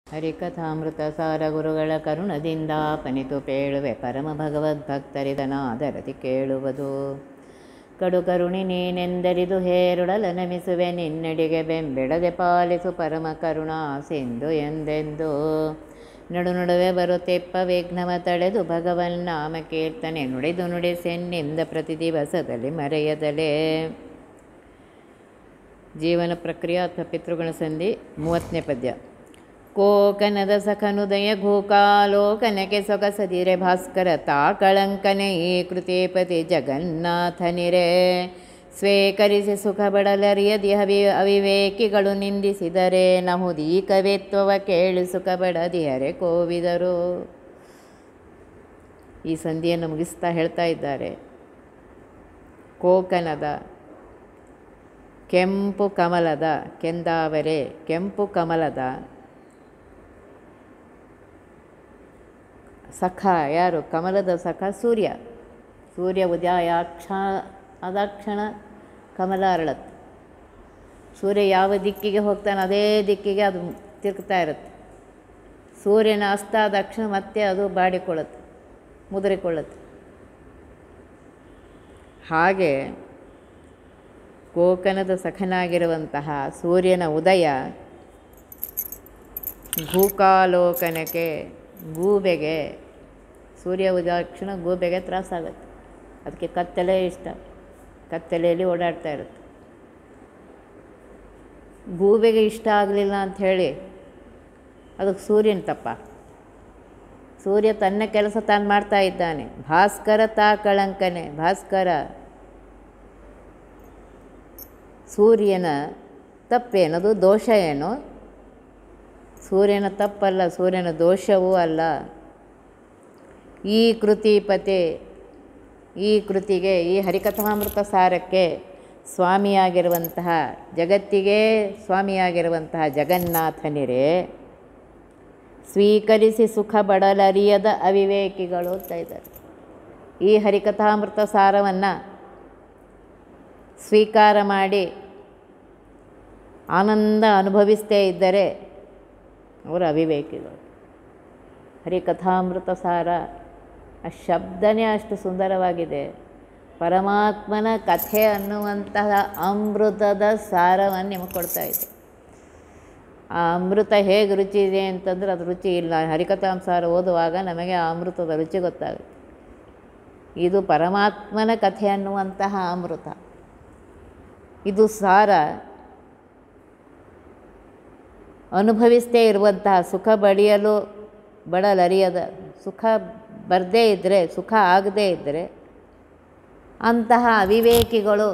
ಹರಿಕಥಾಮೃತ ಸಾರ ಗುರುಗಳ ಕರುಣದಿಂದ ಪನಿತು ಪೇಳುವೆ ಪರಮ ಭಗವದ್ಭಕ್ತರಿದನಾದರತಿ ಕೇಳುವುದು ಕಡು ಕರುಣಿ ನೀನೆಂದರಿದು ಹೇರುಡಲ ನಮಿಸುವೆ ನಿನ್ನಡಿಗೆ ಬೆಂಬಿಡದೆ ಪಾಲಿಸು ಪರಮ ಕರುಣಾ ಸಿಂಧು ಎಂದೆಂದು ನಡು ನಡುವೆ ಬರುತ್ತೆಪ್ಪ ವಿಘ್ನವ ತಡೆದು ಭಗವನ್ ನಾಮ ಕೀರ್ತನೆ ನುಡಿದು ನುಡಿಸೆನ್ನಿಂದ ಪ್ರತಿ ದಿವಸದಲ್ಲಿ ಮರೆಯದಲೇ ಜೀವನ ಪ್ರಕ್ರಿಯೆ ಅಥವಾ ಪಿತೃಗಣ ಸಂಧಿ ಮೂವತ್ತನೇ ಪದ್ಯ ಕೋಕನದ ಸಖನುದಯ ಘೂಕಾಲೋಕನಕ್ಕೆ ಸೊಗಸದಿರೆ ಭಾಸ್ಕರ ತಾ ಕಳಂಕನೆ ಈ ಕೃತಿಪತಿ ಜಗನ್ನಾಥನಿರೆ ಸ್ವೀಕರಿಸಿ ಸುಖ ಬಡಲರಿಯದಿ ಹವಿ ಅವಿವೇಕಿಗಳು ನಿಂದಿಸಿದರೆ ನಹುದೀ ಕವಿತ್ವವ ಕೇಳಿ ಸುಖ ಬಡದಿಯರೆ ಕೋವಿದರು ಈ ಸಂಧಿಯನ್ನು ಮುಗಿಸ್ತಾ ಹೇಳ್ತಾ ಇದ್ದಾರೆ ಕೋಕನದ ಕೆಂಪು ಕಮಲದ ಕೆಂದಾವರೆ ಕೆಂಪು ಕಮಲದ ಸಖ ಯಾರು ಕಮಲದ ಸಖ ಸೂರ್ಯ ಸೂರ್ಯ ಉದಯಾಕ್ಷ ಅದಾಕ್ಷಣ ಕಮಲ ಅರಳತ್ತೆ ಸೂರ್ಯ ಯಾವ ದಿಕ್ಕಿಗೆ ಹೋಗ್ತಾನೆ ಅದೇ ದಿಕ್ಕಿಗೆ ಅದು ತಿರುಗ್ತಾ ಇರುತ್ತೆ ಸೂರ್ಯನ ಅಸ್ತ ಆದಾಕ್ಷಣ ಮತ್ತೆ ಅದು ಬಾಡಿಕೊಳ್ಳುತ್ತೆ ಮುದುರಿಕೊಳ್ಳುತ್ತೆ ಹಾಗೆ ಕೋಕನದ ಸಖನಾಗಿರುವಂತಹ ಸೂರ್ಯನ ಉದಯ ಭೂಕಾಲೋಕನಕ್ಕೆ ಗೂಬೆಗೆ ಸೂರ್ಯ ಉದಾಕ್ಷಣ ಗೂಬೆಗೆ ತ್ರಾಸಾಗುತ್ತೆ ಅದಕ್ಕೆ ಕತ್ತಲೆ ಇಷ್ಟ ಕತ್ತಲೆಯಲ್ಲಿ ಓಡಾಡ್ತಾ ಇರುತ್ತೆ ಗೂಬೆಗೆ ಇಷ್ಟ ಆಗಲಿಲ್ಲ ಅಂಥೇಳಿ ಅದಕ್ಕೆ ಸೂರ್ಯನ ತಪ್ಪ ಸೂರ್ಯ ತನ್ನ ಕೆಲಸ ತಾನು ಮಾಡ್ತಾ ಇದ್ದಾನೆ ಭಾಸ್ಕರ ತಾ ಕಳಂಕನೆ ಭಾಸ್ಕರ ಸೂರ್ಯನ ತಪ್ಪೇನದು ದೋಷ ಏನು ಸೂರ್ಯನ ತಪ್ಪಲ್ಲ ಸೂರ್ಯನ ದೋಷವೂ ಅಲ್ಲ ಈ ಕೃತಿಪತೆ ಈ ಕೃತಿಗೆ ಈ ಹರಿಕಥಾಮೃತ ಸಾರಕ್ಕೆ ಸ್ವಾಮಿಯಾಗಿರುವಂತಹ ಜಗತ್ತಿಗೆ ಸ್ವಾಮಿಯಾಗಿರುವಂತಹ ಜಗನ್ನಾಥನಿರೇ ಸ್ವೀಕರಿಸಿ ಸುಖ ಬಡಲರಿಯದ ಅವಿವೇಕಿಗಳು ಅಂತ ಇದ್ದಾರೆ ಈ ಹರಿಕಥಾಮೃತ ಸಾರವನ್ನು ಸ್ವೀಕಾರ ಮಾಡಿ ಆನಂದ ಅನುಭವಿಸ್ತೇ ಇದ್ದರೆ ಅವರು ಅವಿವೇಕಿಗಳು ಹರಿಕಥಾಮೃತ ಸಾರ ಆ ಶಬ್ದನೇ ಅಷ್ಟು ಸುಂದರವಾಗಿದೆ ಪರಮಾತ್ಮನ ಕಥೆ ಅನ್ನುವಂತಹ ಅಮೃತದ ಸಾರವನ್ನು ನಿಮಗೆ ಕೊಡ್ತಾ ಇದೆ ಆ ಅಮೃತ ಹೇಗೆ ರುಚಿ ಇದೆ ಅಂತಂದ್ರೆ ಅದು ರುಚಿ ಇಲ್ಲ ಹರಿಕಥಾಂಸಾರ ಓದುವಾಗ ನಮಗೆ ಆ ಅಮೃತದ ರುಚಿ ಗೊತ್ತಾಗುತ್ತೆ ಇದು ಪರಮಾತ್ಮನ ಕಥೆ ಅನ್ನುವಂತಹ ಅಮೃತ ಇದು ಸಾರ ಅನುಭವಿಸ್ತೇ ಇರುವಂತಹ ಸುಖ ಬಡಿಯಲು ಬಡಲರಿಯದ ಸುಖ ಬರದೇ ಇದ್ದರೆ ಸುಖ ಆಗದೇ ಇದ್ದರೆ ಅಂತಹ ಅವಿವೇಕಿಗಳು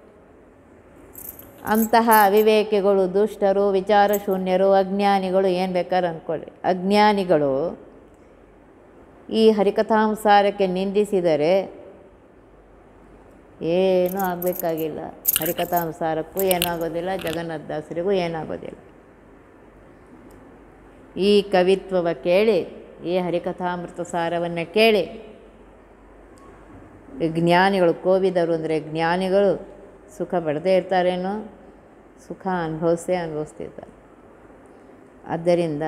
ಅಂತಹ ಅವಿವೇಕಿಗಳು ದುಷ್ಟರು ವಿಚಾರ ಶೂನ್ಯರು ಅಜ್ಞಾನಿಗಳು ಏನು ಬೇಕಾದ್ರೆ ಅಂದ್ಕೊಳ್ಳಿ ಅಜ್ಞಾನಿಗಳು ಈ ಹರಿಕಥಾಂಸಾರಕ್ಕೆ ನಿಂದಿಸಿದರೆ ಏನೂ ಆಗಬೇಕಾಗಿಲ್ಲ ಹರಿಕಥಾಂಸಾರಕ್ಕೂ ಏನಾಗೋದಿಲ್ಲ ಜಗನ್ನಾಥದಾಸರಿಗೂ ಏನಾಗೋದಿಲ್ಲ ಈ ಕವಿತ್ವವ ಕೇಳಿ ಈ ಹರಿಕಥಾಮೃತ ಸಾರವನ್ನು ಕೇಳಿ ಜ್ಞಾನಿಗಳು ಕೋವಿದರು ಅಂದರೆ ಜ್ಞಾನಿಗಳು ಸುಖ ಪಡದೇ ಇರ್ತಾರೇನೋ ಸುಖ ಅನುಭವಿಸೇ ಅನುಭವಿಸ್ತಿರ್ತಾರೆ ಆದ್ದರಿಂದ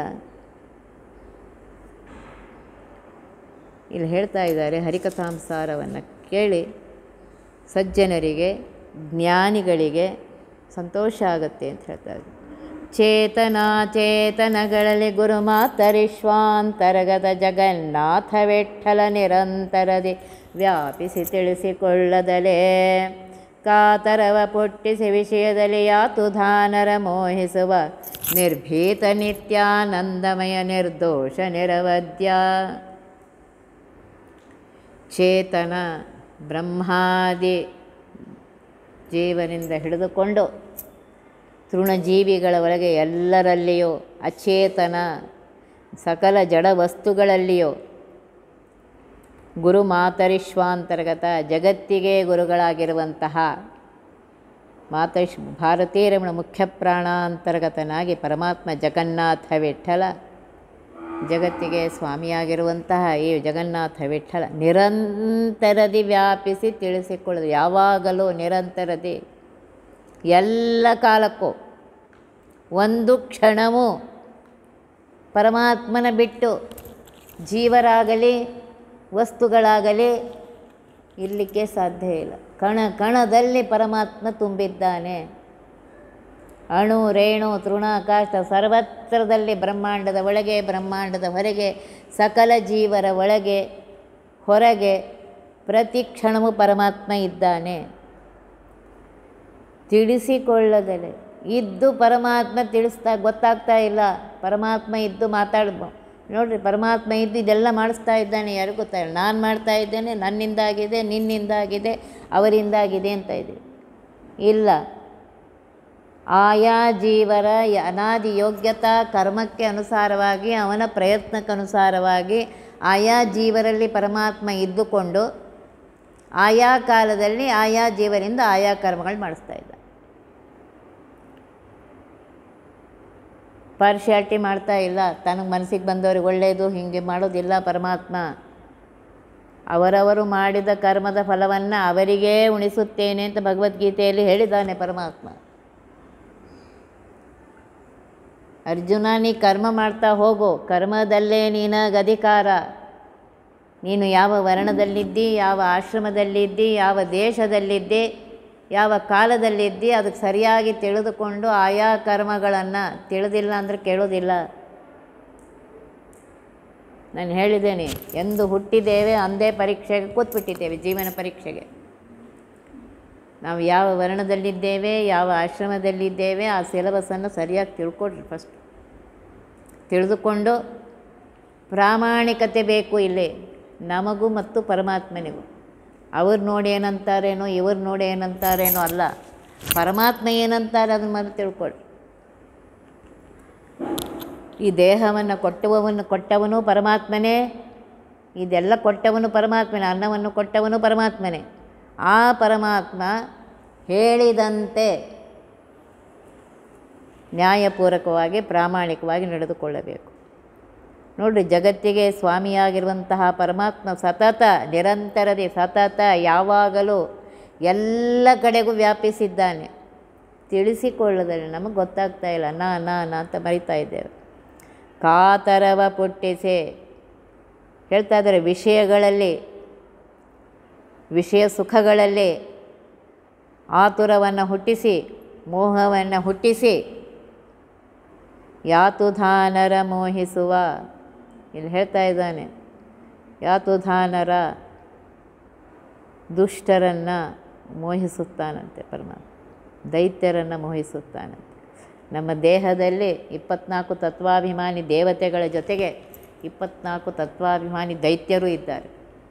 ಇಲ್ಲಿ ಹೇಳ್ತಾ ಇದ್ದಾರೆ ಹರಿಕಥಾಂಸಾರವನ್ನು ಕೇಳಿ ಸಜ್ಜನರಿಗೆ ಜ್ಞಾನಿಗಳಿಗೆ ಸಂತೋಷ ಆಗುತ್ತೆ ಅಂತ ಹೇಳ್ತಾರೆ ಚೇತನ ಚೇತನಗಳಲ್ಲಿ ಗುರುಮಾತರಿಶ್ವಾಂತರಗದ ಜಗನ್ನಾಥ ವಿಠಲ ನಿರಂತರದಿ ವ್ಯಾಪಿಸಿ ತಿಳಿಸಿಕೊಳ್ಳದಲೇ ಕಾತರವ ಪುಟ್ಟಿಸಿ ವಿಷಯದಲ್ಲಿ ಯಾತುಧಾನರ ಮೋಹಿಸುವ ನಿರ್ಭೀತ ನಿತ್ಯಾನಂದಮಯ ನಿರ್ದೋಷ ನಿರವದ್ಯ ಚೇತನ ಬ್ರಹ್ಮಾದಿ ಜೀವನಿಂದ ಹಿಡಿದುಕೊಂಡು ತೃಣಜೀವಿಗಳ ಒಳಗೆ ಎಲ್ಲರಲ್ಲಿಯೂ ಅಚೇತನ ಸಕಲ ಜಡ ವಸ್ತುಗಳಲ್ಲಿಯೂ ಗುರು ಮಾತರಿಶ್ವಾಂತರ್ಗತ ಜಗತ್ತಿಗೆ ಗುರುಗಳಾಗಿರುವಂತಹ ಮಾತರಿಶ್ ಭಾರತೀಯ ರಮಣ ಮುಖ್ಯ ಪ್ರಾಣಾಂತರ್ಗತನಾಗಿ ಪರಮಾತ್ಮ ಜಗನ್ನಾಥ ವಿಠಲ ಜಗತ್ತಿಗೆ ಸ್ವಾಮಿಯಾಗಿರುವಂತಹ ಈ ಜಗನ್ನಾಥ ವಿಠಲ ನಿರಂತರದಿ ವ್ಯಾಪಿಸಿ ತಿಳಿಸಿಕೊಳ್ಳೋದು ಯಾವಾಗಲೂ ನಿರಂತರದಿ ಎಲ್ಲ ಕಾಲಕ್ಕೂ ಒಂದು ಕ್ಷಣವೂ ಪರಮಾತ್ಮನ ಬಿಟ್ಟು ಜೀವರಾಗಲಿ ವಸ್ತುಗಳಾಗಲಿ ಇರಲಿಕ್ಕೆ ಸಾಧ್ಯ ಇಲ್ಲ ಕಣ ಕಣದಲ್ಲಿ ಪರಮಾತ್ಮ ತುಂಬಿದ್ದಾನೆ ಅಣು ರೇಣು ತೃಣ ಕಾಷ್ಟ ಸರ್ವತ್ರದಲ್ಲಿ ಬ್ರಹ್ಮಾಂಡದ ಒಳಗೆ ಬ್ರಹ್ಮಾಂಡದ ಹೊರಗೆ ಸಕಲ ಜೀವರ ಒಳಗೆ ಹೊರಗೆ ಪ್ರತಿ ಕ್ಷಣವೂ ಪರಮಾತ್ಮ ಇದ್ದಾನೆ ತಿಳಿಸಿಕೊಳ್ಳದಲೆ ಇದ್ದು ಪರಮಾತ್ಮ ತಿಳಿಸ್ತಾ ಗೊತ್ತಾಗ್ತಾ ಇಲ್ಲ ಪರಮಾತ್ಮ ಇದ್ದು ಮಾತಾಡ್ ನೋಡ್ರಿ ಪರಮಾತ್ಮ ಇದ್ದು ಇದೆಲ್ಲ ಮಾಡಿಸ್ತಾ ಇದ್ದಾನೆ ಯಾರಿಗೂ ಗೊತ್ತಾಗಿಲ್ಲ ನಾನು ಮಾಡ್ತಾ ಇದ್ದೇನೆ ನನ್ನಿಂದಾಗಿದೆ ನಿನ್ನಿಂದಾಗಿದೆ ಅವರಿಂದಾಗಿದೆ ಅಂತ ಇದೆ ಇಲ್ಲ ಆಯಾ ಜೀವರ ಯ- ಅನಾದಿ ಯೋಗ್ಯತಾ ಕರ್ಮಕ್ಕೆ ಅನುಸಾರವಾಗಿ ಅವನ ಪ್ರಯತ್ನಕ್ಕನುಸಾರವಾಗಿ ಆಯಾ ಜೀವರಲ್ಲಿ ಪರಮಾತ್ಮ ಇದ್ದುಕೊಂಡು ಆಯಾ ಕಾಲದಲ್ಲಿ ಆಯಾ ಜೀವರಿಂದ ಆಯಾ ಕರ್ಮಗಳು ಮಾಡಿಸ್ತಾ ಇದ್ದ ಪಾರ್ಶಿಯಾಲಿಟಿ ಮಾಡ್ತಾ ಇಲ್ಲ ತನಗೆ ಮನಸ್ಸಿಗೆ ಬಂದವ್ರಿಗೆ ಒಳ್ಳೆಯದು ಹೀಗೆ ಮಾಡೋದಿಲ್ಲ ಪರಮಾತ್ಮ ಅವರವರು ಮಾಡಿದ ಕರ್ಮದ ಫಲವನ್ನು ಅವರಿಗೇ ಉಣಿಸುತ್ತೇನೆ ಅಂತ ಭಗವದ್ಗೀತೆಯಲ್ಲಿ ಹೇಳಿದ್ದಾನೆ ಪರಮಾತ್ಮ ಅರ್ಜುನ ನೀ ಕರ್ಮ ಮಾಡ್ತಾ ಹೋಗು ಕರ್ಮದಲ್ಲೇ ನಿನಗೆ ಅಧಿಕಾರ ನೀನು ಯಾವ ವರ್ಣದಲ್ಲಿದ್ದಿ ಯಾವ ಆಶ್ರಮದಲ್ಲಿದ್ದಿ ಯಾವ ದೇಶದಲ್ಲಿದ್ದಿ ಯಾವ ಕಾಲದಲ್ಲಿದ್ದಿ ಅದಕ್ಕೆ ಸರಿಯಾಗಿ ತಿಳಿದುಕೊಂಡು ಆಯಾ ಕರ್ಮಗಳನ್ನು ತಿಳಿದಿಲ್ಲ ಅಂದರೆ ಕೇಳೋದಿಲ್ಲ ನಾನು ಹೇಳಿದ್ದೇನೆ ಎಂದು ಹುಟ್ಟಿದ್ದೇವೆ ಅಂದೇ ಪರೀಕ್ಷೆಗೆ ಕೂತ್ಬಿಟ್ಟಿದ್ದೇವೆ ಜೀವನ ಪರೀಕ್ಷೆಗೆ ನಾವು ಯಾವ ವರ್ಣದಲ್ಲಿದ್ದೇವೆ ಯಾವ ಆಶ್ರಮದಲ್ಲಿದ್ದೇವೆ ಆ ಸಿಲೆಬಸನ್ನು ಸರಿಯಾಗಿ ತಿಳ್ಕೊಡ್ರಿ ಫಸ್ಟ್ ತಿಳಿದುಕೊಂಡು ಪ್ರಾಮಾಣಿಕತೆ ಬೇಕು ಇಲ್ಲಿ ನಮಗೂ ಮತ್ತು ಪರಮಾತ್ಮನಿಗೂ ಅವ್ರು ನೋಡಿ ಏನಂತಾರೇನೋ ಇವ್ರು ನೋಡಿ ಏನಂತಾರೇನೋ ಅಲ್ಲ ಪರಮಾತ್ಮ ಏನಂತಾರೆ ಅದನ್ನ ಮೊದಲು ತಿಳ್ಕೊಳ್ಳಿ ಈ ದೇಹವನ್ನು ಕೊಟ್ಟವನು ಕೊಟ್ಟವನು ಪರಮಾತ್ಮನೇ ಇದೆಲ್ಲ ಕೊಟ್ಟವನು ಪರಮಾತ್ಮನೇ ಅನ್ನವನ್ನು ಕೊಟ್ಟವನು ಪರಮಾತ್ಮನೇ ಆ ಪರಮಾತ್ಮ ಹೇಳಿದಂತೆ ನ್ಯಾಯಪೂರ್ವಕವಾಗಿ ಪ್ರಾಮಾಣಿಕವಾಗಿ ನಡೆದುಕೊಳ್ಳಬೇಕು ನೋಡಿರಿ ಜಗತ್ತಿಗೆ ಸ್ವಾಮಿಯಾಗಿರುವಂತಹ ಪರಮಾತ್ಮ ಸತತ ನಿರಂತರದಿ ಸತತ ಯಾವಾಗಲೂ ಎಲ್ಲ ಕಡೆಗೂ ವ್ಯಾಪಿಸಿದ್ದಾನೆ ತಿಳಿಸಿಕೊಳ್ಳದಲ್ಲಿ ನಮಗೆ ಗೊತ್ತಾಗ್ತಾ ಇಲ್ಲ ನಾ ನಾ ನಾ ಅಂತ ಬರಿತಾ ಇದ್ದೇವೆ ಕಾತರವ ಪುಟ್ಟಿಸೆ ಹೇಳ್ತಾ ಇದ್ದಾರೆ ವಿಷಯಗಳಲ್ಲಿ ವಿಷಯ ಸುಖಗಳಲ್ಲಿ ಆತುರವನ್ನು ಹುಟ್ಟಿಸಿ ಮೋಹವನ್ನು ಹುಟ್ಟಿಸಿ ಯಾತುಧಾನರ ಮೋಹಿಸುವ ಇಲ್ಲಿ ಹೇಳ್ತಾ ಇದ್ದಾನೆ ಯಾತುಧಾನರ ದುಷ್ಟರನ್ನು ಮೋಹಿಸುತ್ತಾನಂತೆ ಪರಮಾತ್ಮ ದೈತ್ಯರನ್ನು ಮೋಹಿಸುತ್ತಾನಂತೆ ನಮ್ಮ ದೇಹದಲ್ಲಿ ಇಪ್ಪತ್ನಾಲ್ಕು ತತ್ವಾಭಿಮಾನಿ ದೇವತೆಗಳ ಜೊತೆಗೆ ಇಪ್ಪತ್ನಾಲ್ಕು ತತ್ವಾಭಿಮಾನಿ ದೈತ್ಯರು ಇದ್ದಾರೆ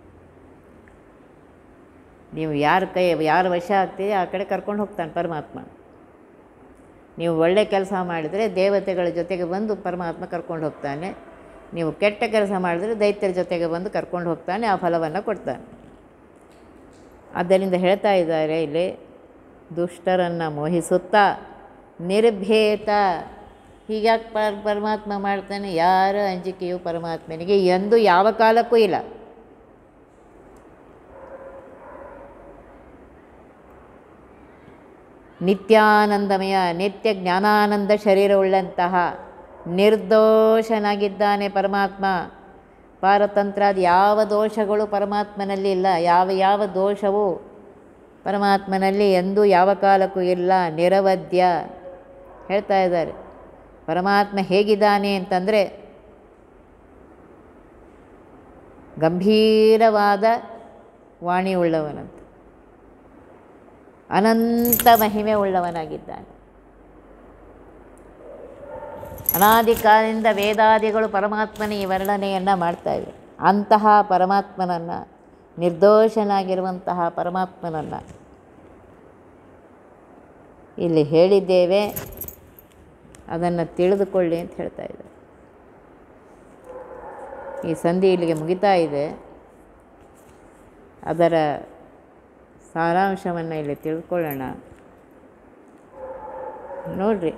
ನೀವು ಯಾರ ಕೈ ಯಾರ ವಶ ಆಗ್ತೀರಿ ಆ ಕಡೆ ಕರ್ಕೊಂಡು ಹೋಗ್ತಾನೆ ಪರಮಾತ್ಮ ನೀವು ಒಳ್ಳೆ ಕೆಲಸ ಮಾಡಿದರೆ ದೇವತೆಗಳ ಜೊತೆಗೆ ಬಂದು ಪರಮಾತ್ಮ ಕರ್ಕೊಂಡು ಹೋಗ್ತಾನೆ ನೀವು ಕೆಟ್ಟ ಕೆಲಸ ಮಾಡಿದರೆ ದೈತ್ಯರ ಜೊತೆಗೆ ಬಂದು ಕರ್ಕೊಂಡು ಹೋಗ್ತಾನೆ ಆ ಫಲವನ್ನು ಕೊಡ್ತಾನೆ ಆದ್ದರಿಂದ ಹೇಳ್ತಾ ಇದ್ದಾರೆ ಇಲ್ಲಿ ದುಷ್ಟರನ್ನು ಮೋಹಿಸುತ್ತಾ ನಿರ್ಭೇತ ಹೀಗ್ಯಾಕೆ ಪರ ಪರಮಾತ್ಮ ಮಾಡ್ತಾನೆ ಯಾರ ಅಂಜಿಕೆಯು ಪರಮಾತ್ಮನಿಗೆ ಎಂದು ಯಾವ ಕಾಲಕ್ಕೂ ಇಲ್ಲ ನಿತ್ಯಾನಂದಮಯ ನಿತ್ಯ ಜ್ಞಾನಾನಂದ ಶರೀರವುಳ್ಳಂತಹ ನಿರ್ದೋಷನಾಗಿದ್ದಾನೆ ಪರಮಾತ್ಮ ಪಾರತಂತ್ರಾದ ಯಾವ ದೋಷಗಳು ಪರಮಾತ್ಮನಲ್ಲಿ ಇಲ್ಲ ಯಾವ ಯಾವ ದೋಷವು ಪರಮಾತ್ಮನಲ್ಲಿ ಎಂದೂ ಯಾವ ಕಾಲಕ್ಕೂ ಇಲ್ಲ ನಿರವಧ್ಯ ಹೇಳ್ತಾ ಇದ್ದಾರೆ ಪರಮಾತ್ಮ ಹೇಗಿದ್ದಾನೆ ಅಂತಂದರೆ ಗಂಭೀರವಾದ ವಾಣಿ ಉಳ್ಳವನಂತ ಅನಂತ ಮಹಿಮೆ ಉಳ್ಳವನಾಗಿದ್ದಾನೆ ಅನಾದಿ ಕಾಲದಿಂದ ವೇದಾದಿಗಳು ಪರಮಾತ್ಮನ ಈ ವರ್ಣನೆಯನ್ನು ಮಾಡ್ತಾ ಇವೆ ಅಂತಹ ಪರಮಾತ್ಮನನ್ನು ನಿರ್ದೋಷನಾಗಿರುವಂತಹ ಪರಮಾತ್ಮನನ್ನು ಇಲ್ಲಿ ಹೇಳಿದ್ದೇವೆ ಅದನ್ನು ತಿಳಿದುಕೊಳ್ಳಿ ಅಂತ ಹೇಳ್ತಾ ಇದ್ದಾರೆ ಈ ಸಂಧಿ ಇಲ್ಲಿಗೆ ಮುಗಿತಾ ಇದೆ ಅದರ ಸಾರಾಂಶವನ್ನು ಇಲ್ಲಿ ತಿಳ್ಕೊಳ್ಳೋಣ ನೋಡ್ರಿ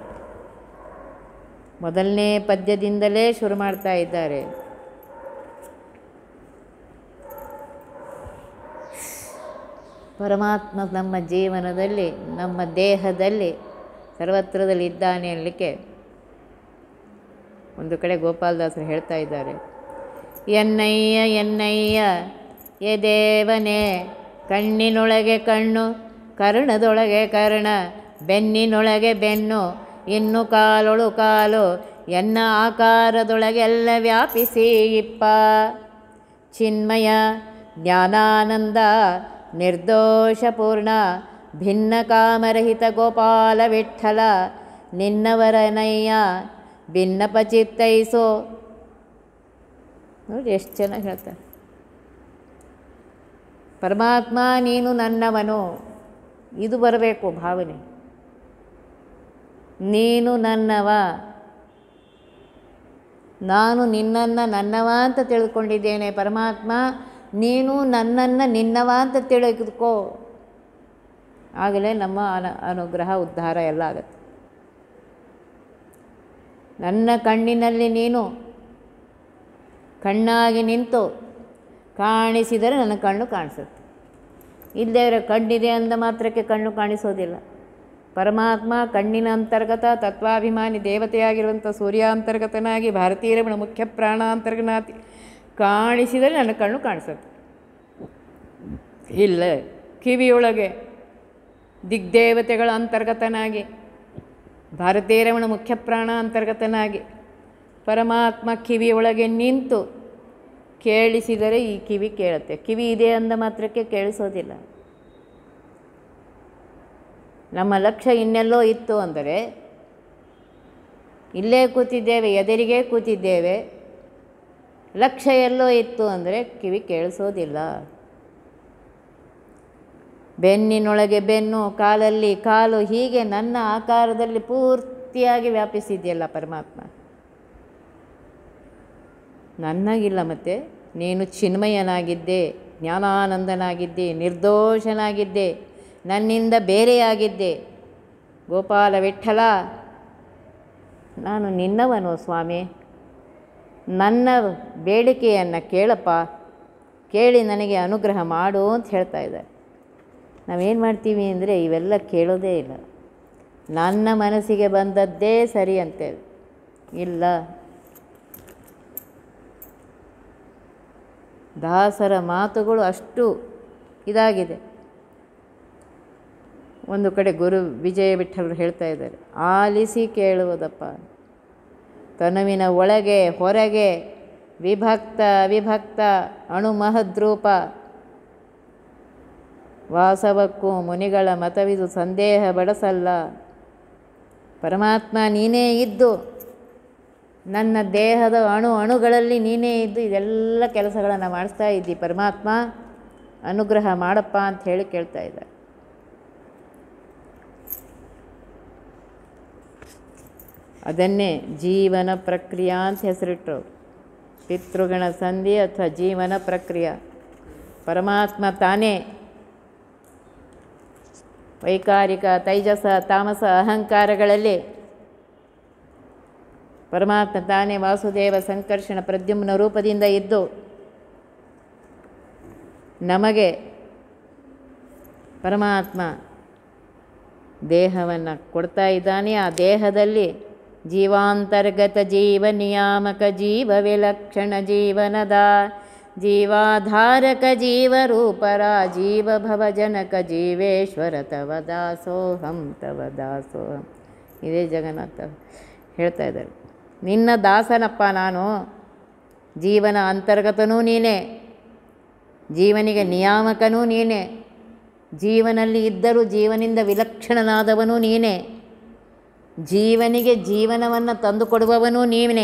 ಮೊದಲನೇ ಪದ್ಯದಿಂದಲೇ ಶುರು ಮಾಡ್ತಾ ಇದ್ದಾರೆ ಪರಮಾತ್ಮ ನಮ್ಮ ಜೀವನದಲ್ಲಿ ನಮ್ಮ ದೇಹದಲ್ಲಿ ಸರ್ವತ್ರದಲ್ಲಿ ಇದ್ದಾನೆ ಅನ್ನಲಿಕ್ಕೆ ಒಂದು ಕಡೆ ಗೋಪಾಲದಾಸರು ಹೇಳ್ತಾ ಇದ್ದಾರೆ ಎನ್ನಯ್ಯ ಎನ್ನಯ್ಯ ಎ ದೇವನೇ ಕಣ್ಣಿನೊಳಗೆ ಕಣ್ಣು ಕರ್ಣದೊಳಗೆ ಕರ್ಣ ಬೆನ್ನಿನೊಳಗೆ ಬೆನ್ನು ಇನ್ನು ಕಾಲೊಳು ಕಾಲು ಎನ್ನ ಆಕಾರದೊಳಗೆಲ್ಲ ವ್ಯಾಪಿಸಿ ಇಪ್ಪ ಚಿನ್ಮಯ ಜ್ಞಾನಾನಂದ ನಿರ್ದೋಷಪೂರ್ಣ ಭಿನ್ನ ಕಾಮರಹಿತ ಗೋಪಾಲ ವಿಠಲ ನಿನ್ನವರನಯ್ಯ ಭಿನ್ನಪ ಚಿತ್ತೈಸೋ ನೋಡಿ ಎಷ್ಟು ಚೆನ್ನಾಗಿ ಹೇಳ್ತಾರೆ ಪರಮಾತ್ಮ ನೀನು ನನ್ನವನು ಇದು ಬರಬೇಕು ಭಾವನೆ ನೀನು ನನ್ನವ ನಾನು ನಿನ್ನನ್ನು ನನ್ನವ ಅಂತ ತಿಳ್ಕೊಂಡಿದ್ದೇನೆ ಪರಮಾತ್ಮ ನೀನು ನನ್ನನ್ನು ನಿನ್ನವ ಅಂತ ತಿಳಿದುಕೋ ಆಗಲೇ ನಮ್ಮ ಅನ ಅನುಗ್ರಹ ಉದ್ಧಾರ ಎಲ್ಲ ಆಗುತ್ತೆ ನನ್ನ ಕಣ್ಣಿನಲ್ಲಿ ನೀನು ಕಣ್ಣಾಗಿ ನಿಂತು ಕಾಣಿಸಿದರೆ ನನ್ನ ಕಣ್ಣು ಕಾಣಿಸುತ್ತೆ ಇಲ್ಲದೇ ಕಣ್ಣಿದೆ ಅಂದ ಮಾತ್ರಕ್ಕೆ ಕಣ್ಣು ಕಾಣಿಸೋದಿಲ್ಲ ಪರಮಾತ್ಮ ಕಣ್ಣಿನ ಅಂತರ್ಗತ ತತ್ವಾಭಿಮಾನಿ ದೇವತೆಯಾಗಿರುವಂಥ ಸೂರ್ಯಾಂತರ್ಗತನಾಗಿ ಭಾರತೀಯ ರಮಣ ಮುಖ್ಯ ಪ್ರಾಣಾಂತರ್ಗನಾತಿ ಕಾಣಿಸಿದರೆ ನನ್ನ ಕಣ್ಣು ಕಾಣಿಸುತ್ತೆ ಇಲ್ಲ ಕಿವಿಯೊಳಗೆ ದಿಗ್ದೇವತೆಗಳ ಅಂತರ್ಗತನಾಗಿ ಭಾರತೀಯ ರಮಣ ಮುಖ್ಯ ಪ್ರಾಣ ಅಂತರ್ಗತನಾಗಿ ಪರಮಾತ್ಮ ಕಿವಿಯೊಳಗೆ ನಿಂತು ಕೇಳಿಸಿದರೆ ಈ ಕಿವಿ ಕೇಳುತ್ತೆ ಕಿವಿ ಇದೆ ಅಂದ ಮಾತ್ರಕ್ಕೆ ಕೇಳಿಸೋದಿಲ್ಲ ನಮ್ಮ ಲಕ್ಷ್ಯ ಇನ್ನೆಲ್ಲೋ ಇತ್ತು ಅಂದರೆ ಇಲ್ಲೇ ಕೂತಿದ್ದೇವೆ ಎದುರಿಗೆ ಕೂತಿದ್ದೇವೆ ಲಕ್ಷ್ಯ ಎಲ್ಲೋ ಇತ್ತು ಅಂದರೆ ಕಿವಿ ಕೇಳಿಸೋದಿಲ್ಲ ಬೆನ್ನಿನೊಳಗೆ ಬೆನ್ನು ಕಾಲಲ್ಲಿ ಕಾಲು ಹೀಗೆ ನನ್ನ ಆಕಾರದಲ್ಲಿ ಪೂರ್ತಿಯಾಗಿ ವ್ಯಾಪಿಸಿದೆಯಲ್ಲ ಪರಮಾತ್ಮ ನನ್ನಾಗಿಲ್ಲ ಮತ್ತೆ ನೀನು ಚಿನ್ಮಯನಾಗಿದ್ದೆ ಜ್ಞಾನಾನಂದನಾಗಿದ್ದೆ ನಿರ್ದೋಷನಾಗಿದ್ದೆ ನನ್ನಿಂದ ಬೇರೆಯಾಗಿದ್ದೆ ಗೋಪಾಲ ವಿಠಲ ನಾನು ನಿನ್ನವನು ಸ್ವಾಮಿ ನನ್ನ ಬೇಡಿಕೆಯನ್ನು ಕೇಳಪ್ಪ ಕೇಳಿ ನನಗೆ ಅನುಗ್ರಹ ಮಾಡು ಅಂತ ಹೇಳ್ತಾ ಇದ್ದಾರೆ ನಾವೇನು ಮಾಡ್ತೀವಿ ಅಂದರೆ ಇವೆಲ್ಲ ಕೇಳೋದೇ ಇಲ್ಲ ನನ್ನ ಮನಸ್ಸಿಗೆ ಬಂದದ್ದೇ ಸರಿ ಅಂತೇವೆ ಇಲ್ಲ ದಾಸರ ಮಾತುಗಳು ಅಷ್ಟು ಇದಾಗಿದೆ ಒಂದು ಕಡೆ ಗುರು ವಿಜಯ ವಿಠಲರು ಹೇಳ್ತಾ ಇದ್ದಾರೆ ಆಲಿಸಿ ಕೇಳುವುದಪ್ಪ ತನುವಿನ ಒಳಗೆ ಹೊರಗೆ ವಿಭಕ್ತ ವಿಭಕ್ತ ಅಣುಮಹದ್ರೂಪ ವಾಸವಕ್ಕೂ ಮುನಿಗಳ ಮತವಿದು ಸಂದೇಹ ಬಡಸಲ್ಲ ಪರಮಾತ್ಮ ನೀನೇ ಇದ್ದು ನನ್ನ ದೇಹದ ಅಣು ಅಣುಗಳಲ್ಲಿ ನೀನೇ ಇದ್ದು ಇದೆಲ್ಲ ಕೆಲಸಗಳನ್ನು ಮಾಡಿಸ್ತಾ ಇದ್ದಿ ಪರಮಾತ್ಮ ಅನುಗ್ರಹ ಮಾಡಪ್ಪ ಅಂತ ಹೇಳಿ ಕೇಳ್ತಾ ಇದ್ದಾರೆ ಅದನ್ನೇ ಜೀವನ ಪ್ರಕ್ರಿಯೆ ಅಂತ ಹೆಸರಿಟ್ಟರು ಪಿತೃಗಣ ಸಂಧಿ ಅಥವಾ ಜೀವನ ಪ್ರಕ್ರಿಯೆ ಪರಮಾತ್ಮ ತಾನೇ ವೈಕಾರಿಕ ತೈಜಸ ತಾಮಸ ಅಹಂಕಾರಗಳಲ್ಲಿ ಪರಮಾತ್ಮ ತಾನೇ ವಾಸುದೇವ ಸಂಕರ್ಷಣ ಪ್ರದ್ಯುಮ್ನ ರೂಪದಿಂದ ಇದ್ದು ನಮಗೆ ಪರಮಾತ್ಮ ದೇಹವನ್ನು ಕೊಡ್ತಾ ಇದ್ದಾನೆ ಆ ದೇಹದಲ್ಲಿ ಜೀವಾಂತರ್ಗತ ಜೀವ ನಿಯಾಮಕ ಜೀವ ವಿಲಕ್ಷಣ ಜೀವನದ ಜೀವಾಧಾರಕ ಜೀವರೂಪರ ಜೀವ ಭವಜನಕ ಜೀವೇಶ್ವರ ತವ ದಾಸೋಹಂ ತವ ದಾಸೋಹಂ ಇದೇ ಜಗನ್ನಾಥ ಹೇಳ್ತಾ ಇದ್ದಾರೆ ನಿನ್ನ ದಾಸನಪ್ಪ ನಾನು ಜೀವನ ಅಂತರ್ಗತನೂ ನೀನೇ ಜೀವನಿಗೆ ನಿಯಾಮಕನೂ ನೀನೇ ಜೀವನಲ್ಲಿ ಇದ್ದರೂ ಜೀವನಿಂದ ವಿಲಕ್ಷಣನಾದವನು ನೀನೇ ಜೀವನಿಗೆ ಜೀವನವನ್ನು ತಂದುಕೊಡುವವನು ನೀನೇ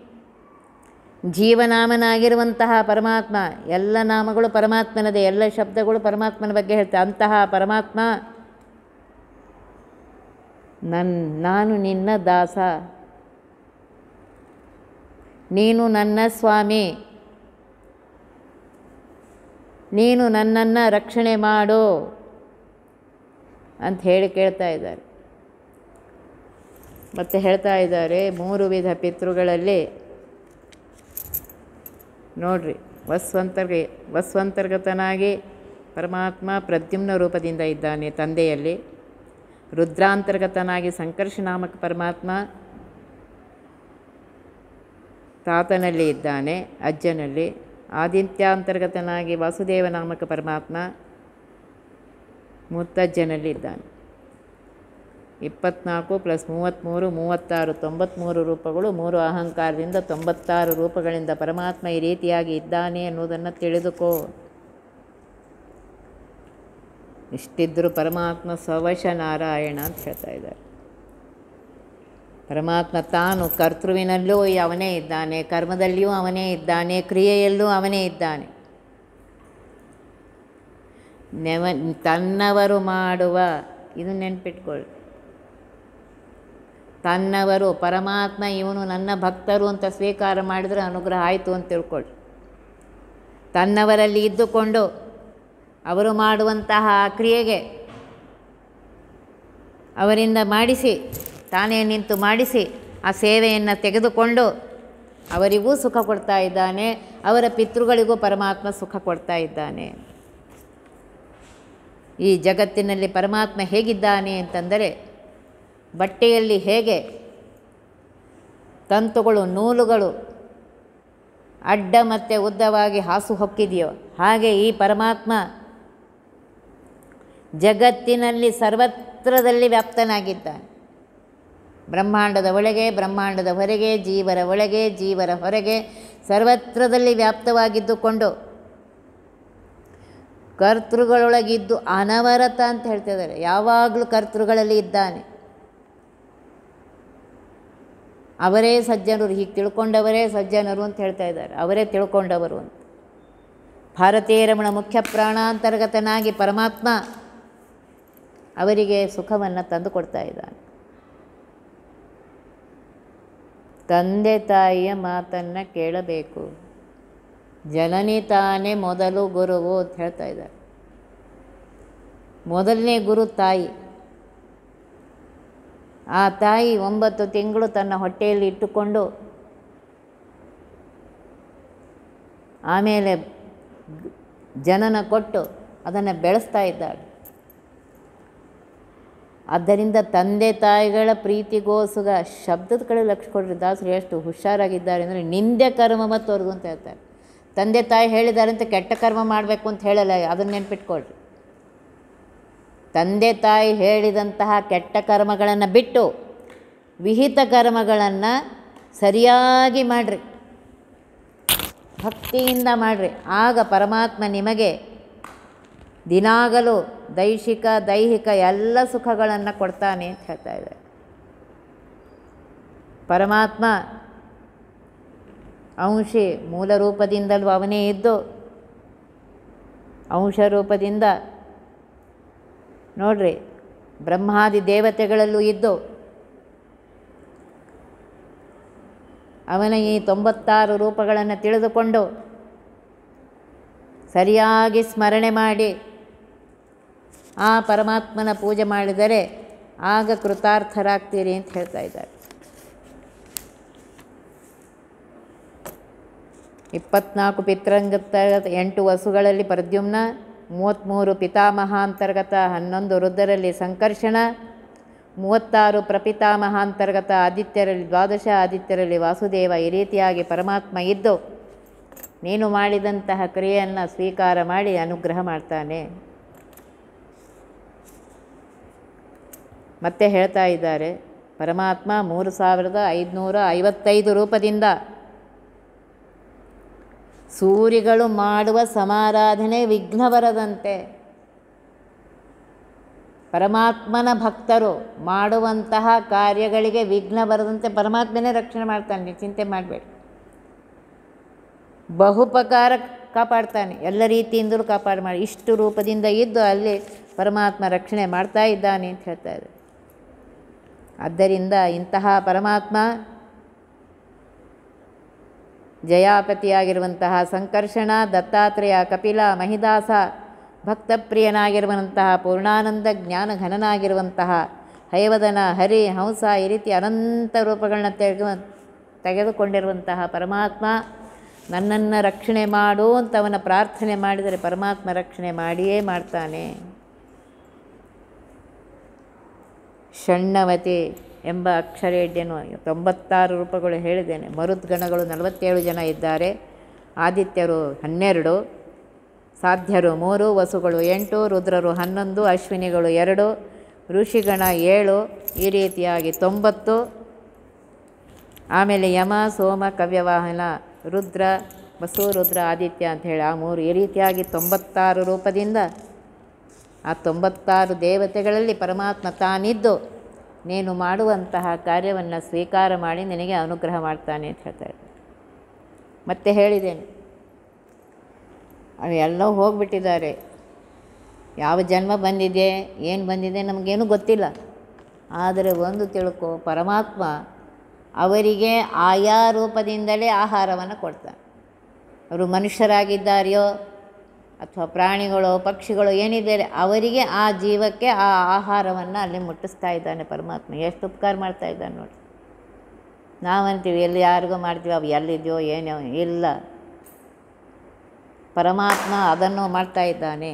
ಜೀವನಾಮನಾಗಿರುವಂತಹ ಪರಮಾತ್ಮ ಎಲ್ಲ ನಾಮಗಳು ಪರಮಾತ್ಮನದೇ ಎಲ್ಲ ಶಬ್ದಗಳು ಪರಮಾತ್ಮನ ಬಗ್ಗೆ ಹೇಳ್ತಾರೆ ಅಂತಹ ಪರಮಾತ್ಮ ನನ್ ನಾನು ನಿನ್ನ ದಾಸ ನೀನು ನನ್ನ ಸ್ವಾಮಿ ನೀನು ನನ್ನನ್ನು ರಕ್ಷಣೆ ಮಾಡು ಅಂತ ಹೇಳಿ ಕೇಳ್ತಾ ಇದ್ದಾರೆ ಮತ್ತು ಹೇಳ್ತಾ ಇದ್ದಾರೆ ಮೂರು ವಿಧ ಪಿತೃಗಳಲ್ಲಿ ನೋಡ್ರಿ ವಸ್ವಂತರ್ಗೆ ವಸ್ವಂತರ್ಗತನಾಗಿ ಪರಮಾತ್ಮ ಪ್ರದ್ಯುಮ್ನ ರೂಪದಿಂದ ಇದ್ದಾನೆ ತಂದೆಯಲ್ಲಿ ರುದ್ರಾಂತರ್ಗತನಾಗಿ ಸಂಕರ್ಷನಾಮಕ ಪರಮಾತ್ಮ ತಾತನಲ್ಲಿ ಇದ್ದಾನೆ ಅಜ್ಜನಲ್ಲಿ ಆದಿತ್ಯಾಂತರ್ಗತನಾಗಿ ವಾಸುದೇವ ನಾಮಕ ಪರಮಾತ್ಮ ಮುತ್ತಜ್ಜನಲ್ಲಿ ಇದ್ದಾನೆ ಇಪ್ಪತ್ನಾಲ್ಕು ಪ್ಲಸ್ ಮೂವತ್ತ್ಮೂರು ಮೂವತ್ತಾರು ತೊಂಬತ್ತ್ಮೂರು ರೂಪಗಳು ಮೂರು ಅಹಂಕಾರದಿಂದ ತೊಂಬತ್ತಾರು ರೂಪಗಳಿಂದ ಪರಮಾತ್ಮ ಈ ರೀತಿಯಾಗಿ ಇದ್ದಾನೆ ಅನ್ನೋದನ್ನು ತಿಳಿದುಕೋ ಇಷ್ಟಿದ್ದರೂ ಪರಮಾತ್ಮ ಸವಶ ನಾರಾಯಣ ಅಂತ ಹೇಳ್ತಾ ಇದ್ದಾರೆ ಪರಮಾತ್ಮ ತಾನು ಕರ್ತೃವಿನಲ್ಲೂ ಅವನೇ ಇದ್ದಾನೆ ಕರ್ಮದಲ್ಲಿಯೂ ಅವನೇ ಇದ್ದಾನೆ ಕ್ರಿಯೆಯಲ್ಲೂ ಅವನೇ ಇದ್ದಾನೆ ನೆವ ತನ್ನವರು ಮಾಡುವ ಇದು ನೆನ್ಪಿಟ್ಕೊಳ್ಳಿ ತನ್ನವರು ಪರಮಾತ್ಮ ಇವನು ನನ್ನ ಭಕ್ತರು ಅಂತ ಸ್ವೀಕಾರ ಮಾಡಿದರೆ ಅನುಗ್ರಹ ಆಯಿತು ಅಂತ ತಿಳ್ಕೊಳ್ಳಿ ತನ್ನವರಲ್ಲಿ ಇದ್ದುಕೊಂಡು ಅವರು ಮಾಡುವಂತಹ ಕ್ರಿಯೆಗೆ ಅವರಿಂದ ಮಾಡಿಸಿ ತಾನೇ ನಿಂತು ಮಾಡಿಸಿ ಆ ಸೇವೆಯನ್ನು ತೆಗೆದುಕೊಂಡು ಅವರಿಗೂ ಸುಖ ಕೊಡ್ತಾ ಇದ್ದಾನೆ ಅವರ ಪಿತೃಗಳಿಗೂ ಪರಮಾತ್ಮ ಸುಖ ಕೊಡ್ತಾ ಇದ್ದಾನೆ ಈ ಜಗತ್ತಿನಲ್ಲಿ ಪರಮಾತ್ಮ ಹೇಗಿದ್ದಾನೆ ಅಂತಂದರೆ ಬಟ್ಟೆಯಲ್ಲಿ ಹೇಗೆ ತಂತುಗಳು ನೂಲುಗಳು ಅಡ್ಡ ಮತ್ತು ಉದ್ದವಾಗಿ ಹಾಸು ಹೊಕ್ಕಿದೆಯೋ ಹಾಗೆ ಈ ಪರಮಾತ್ಮ ಜಗತ್ತಿನಲ್ಲಿ ಸರ್ವತ್ರದಲ್ಲಿ ವ್ಯಾಪ್ತನಾಗಿದ್ದಾನೆ ಬ್ರಹ್ಮಾಂಡದ ಒಳಗೆ ಬ್ರಹ್ಮಾಂಡದ ಹೊರಗೆ ಜೀವರ ಒಳಗೆ ಜೀವರ ಹೊರಗೆ ಸರ್ವತ್ರದಲ್ಲಿ ವ್ಯಾಪ್ತವಾಗಿದ್ದುಕೊಂಡು ಕರ್ತೃಗಳೊಳಗಿದ್ದು ಅನವರತ ಅಂತ ಹೇಳ್ತಿದ್ದಾರೆ ಯಾವಾಗಲೂ ಕರ್ತೃಗಳಲ್ಲಿ ಇದ್ದಾನೆ ಅವರೇ ಸಜ್ಜನರು ಹೀಗೆ ತಿಳ್ಕೊಂಡವರೇ ಸಜ್ಜನರು ಅಂತ ಹೇಳ್ತಾ ಇದ್ದಾರೆ ಅವರೇ ತಿಳ್ಕೊಂಡವರು ಅಂತ ಭಾರತೀಯ ರಮಣ ಮುಖ್ಯ ಪ್ರಾಣಾಂತರ್ಗತನಾಗಿ ಪರಮಾತ್ಮ ಅವರಿಗೆ ಸುಖವನ್ನು ತಂದು ಕೊಡ್ತಾ ಇದ್ದಾನೆ ತಂದೆ ತಾಯಿಯ ಮಾತನ್ನು ಕೇಳಬೇಕು ಜನನಿ ತಾನೇ ಮೊದಲು ಗುರುವು ಅಂತ ಹೇಳ್ತಾ ಇದ್ದಾರೆ ಮೊದಲನೇ ಗುರು ತಾಯಿ ಆ ತಾಯಿ ಒಂಬತ್ತು ತಿಂಗಳು ತನ್ನ ಹೊಟ್ಟೆಯಲ್ಲಿ ಇಟ್ಟುಕೊಂಡು ಆಮೇಲೆ ಜನನ ಕೊಟ್ಟು ಅದನ್ನು ಬೆಳೆಸ್ತಾ ಇದ್ದಾಳೆ ಆದ್ದರಿಂದ ತಂದೆ ತಾಯಿಗಳ ಪ್ರೀತಿಗೋಸುಗ ಶಬ್ದದ ಕಡೆ ಲಕ್ಷ್ಯ ಕೊಡ್ರಿ ದಾಸರು ಎಷ್ಟು ಹುಷಾರಾಗಿದ್ದಾರೆ ಅಂದರೆ ನಿಂದೆ ಕರ್ಮ ಮತ್ತು ಅವ್ರಿಗೂ ಅಂತ ಹೇಳ್ತಾರೆ ತಂದೆ ತಾಯಿ ಹೇಳಿದ್ದಾರೆ ಅಂತ ಕೆಟ್ಟ ಕರ್ಮ ಮಾಡಬೇಕು ಅಂತ ಹೇಳಲ್ಲ ಅದನ್ನು ನೆನ್ಪಿಟ್ಕೊಳ್ರಿ ತಂದೆ ತಾಯಿ ಹೇಳಿದಂತಹ ಕೆಟ್ಟ ಕರ್ಮಗಳನ್ನು ಬಿಟ್ಟು ವಿಹಿತ ಕರ್ಮಗಳನ್ನು ಸರಿಯಾಗಿ ಮಾಡಿರಿ ಭಕ್ತಿಯಿಂದ ಮಾಡಿರಿ ಆಗ ಪರಮಾತ್ಮ ನಿಮಗೆ ದಿನಾಗಲೂ ದೈಹಿಕ ದೈಹಿಕ ಎಲ್ಲ ಸುಖಗಳನ್ನು ಕೊಡ್ತಾನೆ ಅಂತ ಹೇಳ್ತಾ ಇದ್ದಾರೆ ಪರಮಾತ್ಮ ಅಂಶಿ ಮೂಲ ರೂಪದಿಂದಲೂ ಅವನೇ ಇದ್ದು ಅಂಶ ರೂಪದಿಂದ ನೋಡ್ರಿ ಬ್ರಹ್ಮಾದಿ ದೇವತೆಗಳಲ್ಲೂ ಇದ್ದು ಅವನ ಈ ತೊಂಬತ್ತಾರು ರೂಪಗಳನ್ನು ತಿಳಿದುಕೊಂಡು ಸರಿಯಾಗಿ ಸ್ಮರಣೆ ಮಾಡಿ ಆ ಪರಮಾತ್ಮನ ಪೂಜೆ ಮಾಡಿದರೆ ಆಗ ಕೃತಾರ್ಥರಾಗ್ತೀರಿ ಅಂತ ಹೇಳ್ತಾ ಇದ್ದಾರೆ ಇಪ್ಪತ್ನಾಲ್ಕು ಪಿತ್ರಂಗತ ಎಂಟು ವಸುಗಳಲ್ಲಿ ಪ್ರದ್ಯುಮ್ನ ಮೂವತ್ತ್ಮೂರು ಪಿತಾಮಹಾಂತರ್ಗತ ಹನ್ನೊಂದು ವೃದ್ಧರಲ್ಲಿ ಸಂಕರ್ಷಣ ಮೂವತ್ತಾರು ಪ್ರಪಿತಾಮಹಾಂತರ್ಗತ ಆದಿತ್ಯರಲ್ಲಿ ದ್ವಾದಶ ಆದಿತ್ಯರಲ್ಲಿ ವಾಸುದೇವ ಈ ರೀತಿಯಾಗಿ ಪರಮಾತ್ಮ ಇದ್ದು ನೀನು ಮಾಡಿದಂತಹ ಕ್ರಿಯೆಯನ್ನು ಸ್ವೀಕಾರ ಮಾಡಿ ಅನುಗ್ರಹ ಮಾಡ್ತಾನೆ ಮತ್ತೆ ಹೇಳ್ತಾ ಇದ್ದಾರೆ ಪರಮಾತ್ಮ ಮೂರು ಸಾವಿರದ ಐದುನೂರ ಐವತ್ತೈದು ರೂಪದಿಂದ ಸೂರಿಗಳು ಮಾಡುವ ಸಮಾರಾಧನೆ ವಿಘ್ನ ಬರದಂತೆ ಪರಮಾತ್ಮನ ಭಕ್ತರು ಮಾಡುವಂತಹ ಕಾರ್ಯಗಳಿಗೆ ವಿಘ್ನ ಬರದಂತೆ ಪರಮಾತ್ಮನೇ ರಕ್ಷಣೆ ಮಾಡ್ತಾನೆ ನೀವು ಚಿಂತೆ ಮಾಡಬೇಡಿ ಬಹುಪಕಾರ ಕಾಪಾಡ್ತಾನೆ ಎಲ್ಲ ರೀತಿಯಿಂದಲೂ ಕಾಪಾಡು ಮಾಡಿ ಇಷ್ಟು ರೂಪದಿಂದ ಇದ್ದು ಅಲ್ಲಿ ಪರಮಾತ್ಮ ರಕ್ಷಣೆ ಮಾಡ್ತಾ ಇದ್ದಾನೆ ಅಂತ ಹೇಳ್ತಾ ಇದೆ ಆದ್ದರಿಂದ ಇಂತಹ ಪರಮಾತ್ಮ ಜಯಾಪತಿಯಾಗಿರುವಂತಹ ಸಂಕರ್ಷಣ ದತ್ತಾತ್ರೇಯ ಕಪಿಲ ಮಹಿದಾಸ ಭಕ್ತಪ್ರಿಯನಾಗಿರುವಂತಹ ಪೂರ್ಣಾನಂದ ಜ್ಞಾನ ಘನನಾಗಿರುವಂತಹ ಹೈವದನ ಹರಿ ಹಂಸ ಈ ರೀತಿ ಅನಂತ ರೂಪಗಳನ್ನ ತೆಗೆದು ತೆಗೆದುಕೊಂಡಿರುವಂತಹ ಪರಮಾತ್ಮ ನನ್ನನ್ನು ರಕ್ಷಣೆ ಮಾಡು ಅಂತ ಅವನ ಪ್ರಾರ್ಥನೆ ಮಾಡಿದರೆ ಪರಮಾತ್ಮ ರಕ್ಷಣೆ ಮಾಡಿಯೇ ಮಾಡ್ತಾನೆ ಷಣ್ಣವತಿ ಎಂಬ ಅಕ್ಷರೇಡ್ಯನು ತೊಂಬತ್ತಾರು ರೂಪಗಳು ಹೇಳಿದ್ದೇನೆ ಮರುದ್ಗಣಗಳು ನಲವತ್ತೇಳು ಜನ ಇದ್ದಾರೆ ಆದಿತ್ಯರು ಹನ್ನೆರಡು ಸಾಧ್ಯರು ಮೂರು ವಸುಗಳು ಎಂಟು ರುದ್ರರು ಹನ್ನೊಂದು ಅಶ್ವಿನಿಗಳು ಎರಡು ಋಷಿಗಣ ಏಳು ಈ ರೀತಿಯಾಗಿ ತೊಂಬತ್ತು ಆಮೇಲೆ ಯಮ ಸೋಮ ಕವ್ಯವಾಹನ ರುದ್ರ ವಸು ರುದ್ರ ಆದಿತ್ಯ ಅಂತ ಹೇಳಿ ಆ ಮೂರು ಈ ರೀತಿಯಾಗಿ ತೊಂಬತ್ತಾರು ರೂಪದಿಂದ ಆ ತೊಂಬತ್ತಾರು ದೇವತೆಗಳಲ್ಲಿ ಪರಮಾತ್ಮ ತಾನಿದ್ದು ನೀನು ಮಾಡುವಂತಹ ಕಾರ್ಯವನ್ನು ಸ್ವೀಕಾರ ಮಾಡಿ ನಿನಗೆ ಅನುಗ್ರಹ ಮಾಡ್ತಾನೆ ಅಂತ ಹೇಳ್ತಾರೆ ಮತ್ತೆ ಹೇಳಿದ್ದೇನೆ ಅವೆಲ್ಲವೂ ಹೋಗಿಬಿಟ್ಟಿದ್ದಾರೆ ಯಾವ ಜನ್ಮ ಬಂದಿದೆ ಏನು ಬಂದಿದೆ ನಮಗೇನು ಗೊತ್ತಿಲ್ಲ ಆದರೆ ಒಂದು ತಿಳ್ಕೊ ಪರಮಾತ್ಮ ಅವರಿಗೆ ಆಯಾ ರೂಪದಿಂದಲೇ ಆಹಾರವನ್ನು ಕೊಡ್ತಾನೆ ಅವರು ಮನುಷ್ಯರಾಗಿದ್ದಾರೆಯೋ ಅಥವಾ ಪ್ರಾಣಿಗಳು ಪಕ್ಷಿಗಳು ಏನಿದ್ದಾರೆ ಅವರಿಗೆ ಆ ಜೀವಕ್ಕೆ ಆ ಆಹಾರವನ್ನು ಅಲ್ಲಿ ಮುಟ್ಟಿಸ್ತಾ ಇದ್ದಾನೆ ಪರಮಾತ್ಮ ಎಷ್ಟು ಉಪಕಾರ ಮಾಡ್ತಾ ಇದ್ದಾನೆ ನೋಡಿ ನಾವಂತೀವಿ ಎಲ್ಲಿ ಯಾರಿಗೋ ಮಾಡ್ತೀವಿ ಅವು ಎಲ್ಲಿದೆಯೋ ಏನೋ ಇಲ್ಲ ಪರಮಾತ್ಮ ಅದನ್ನು ಮಾಡ್ತಾ ಇದ್ದಾನೆ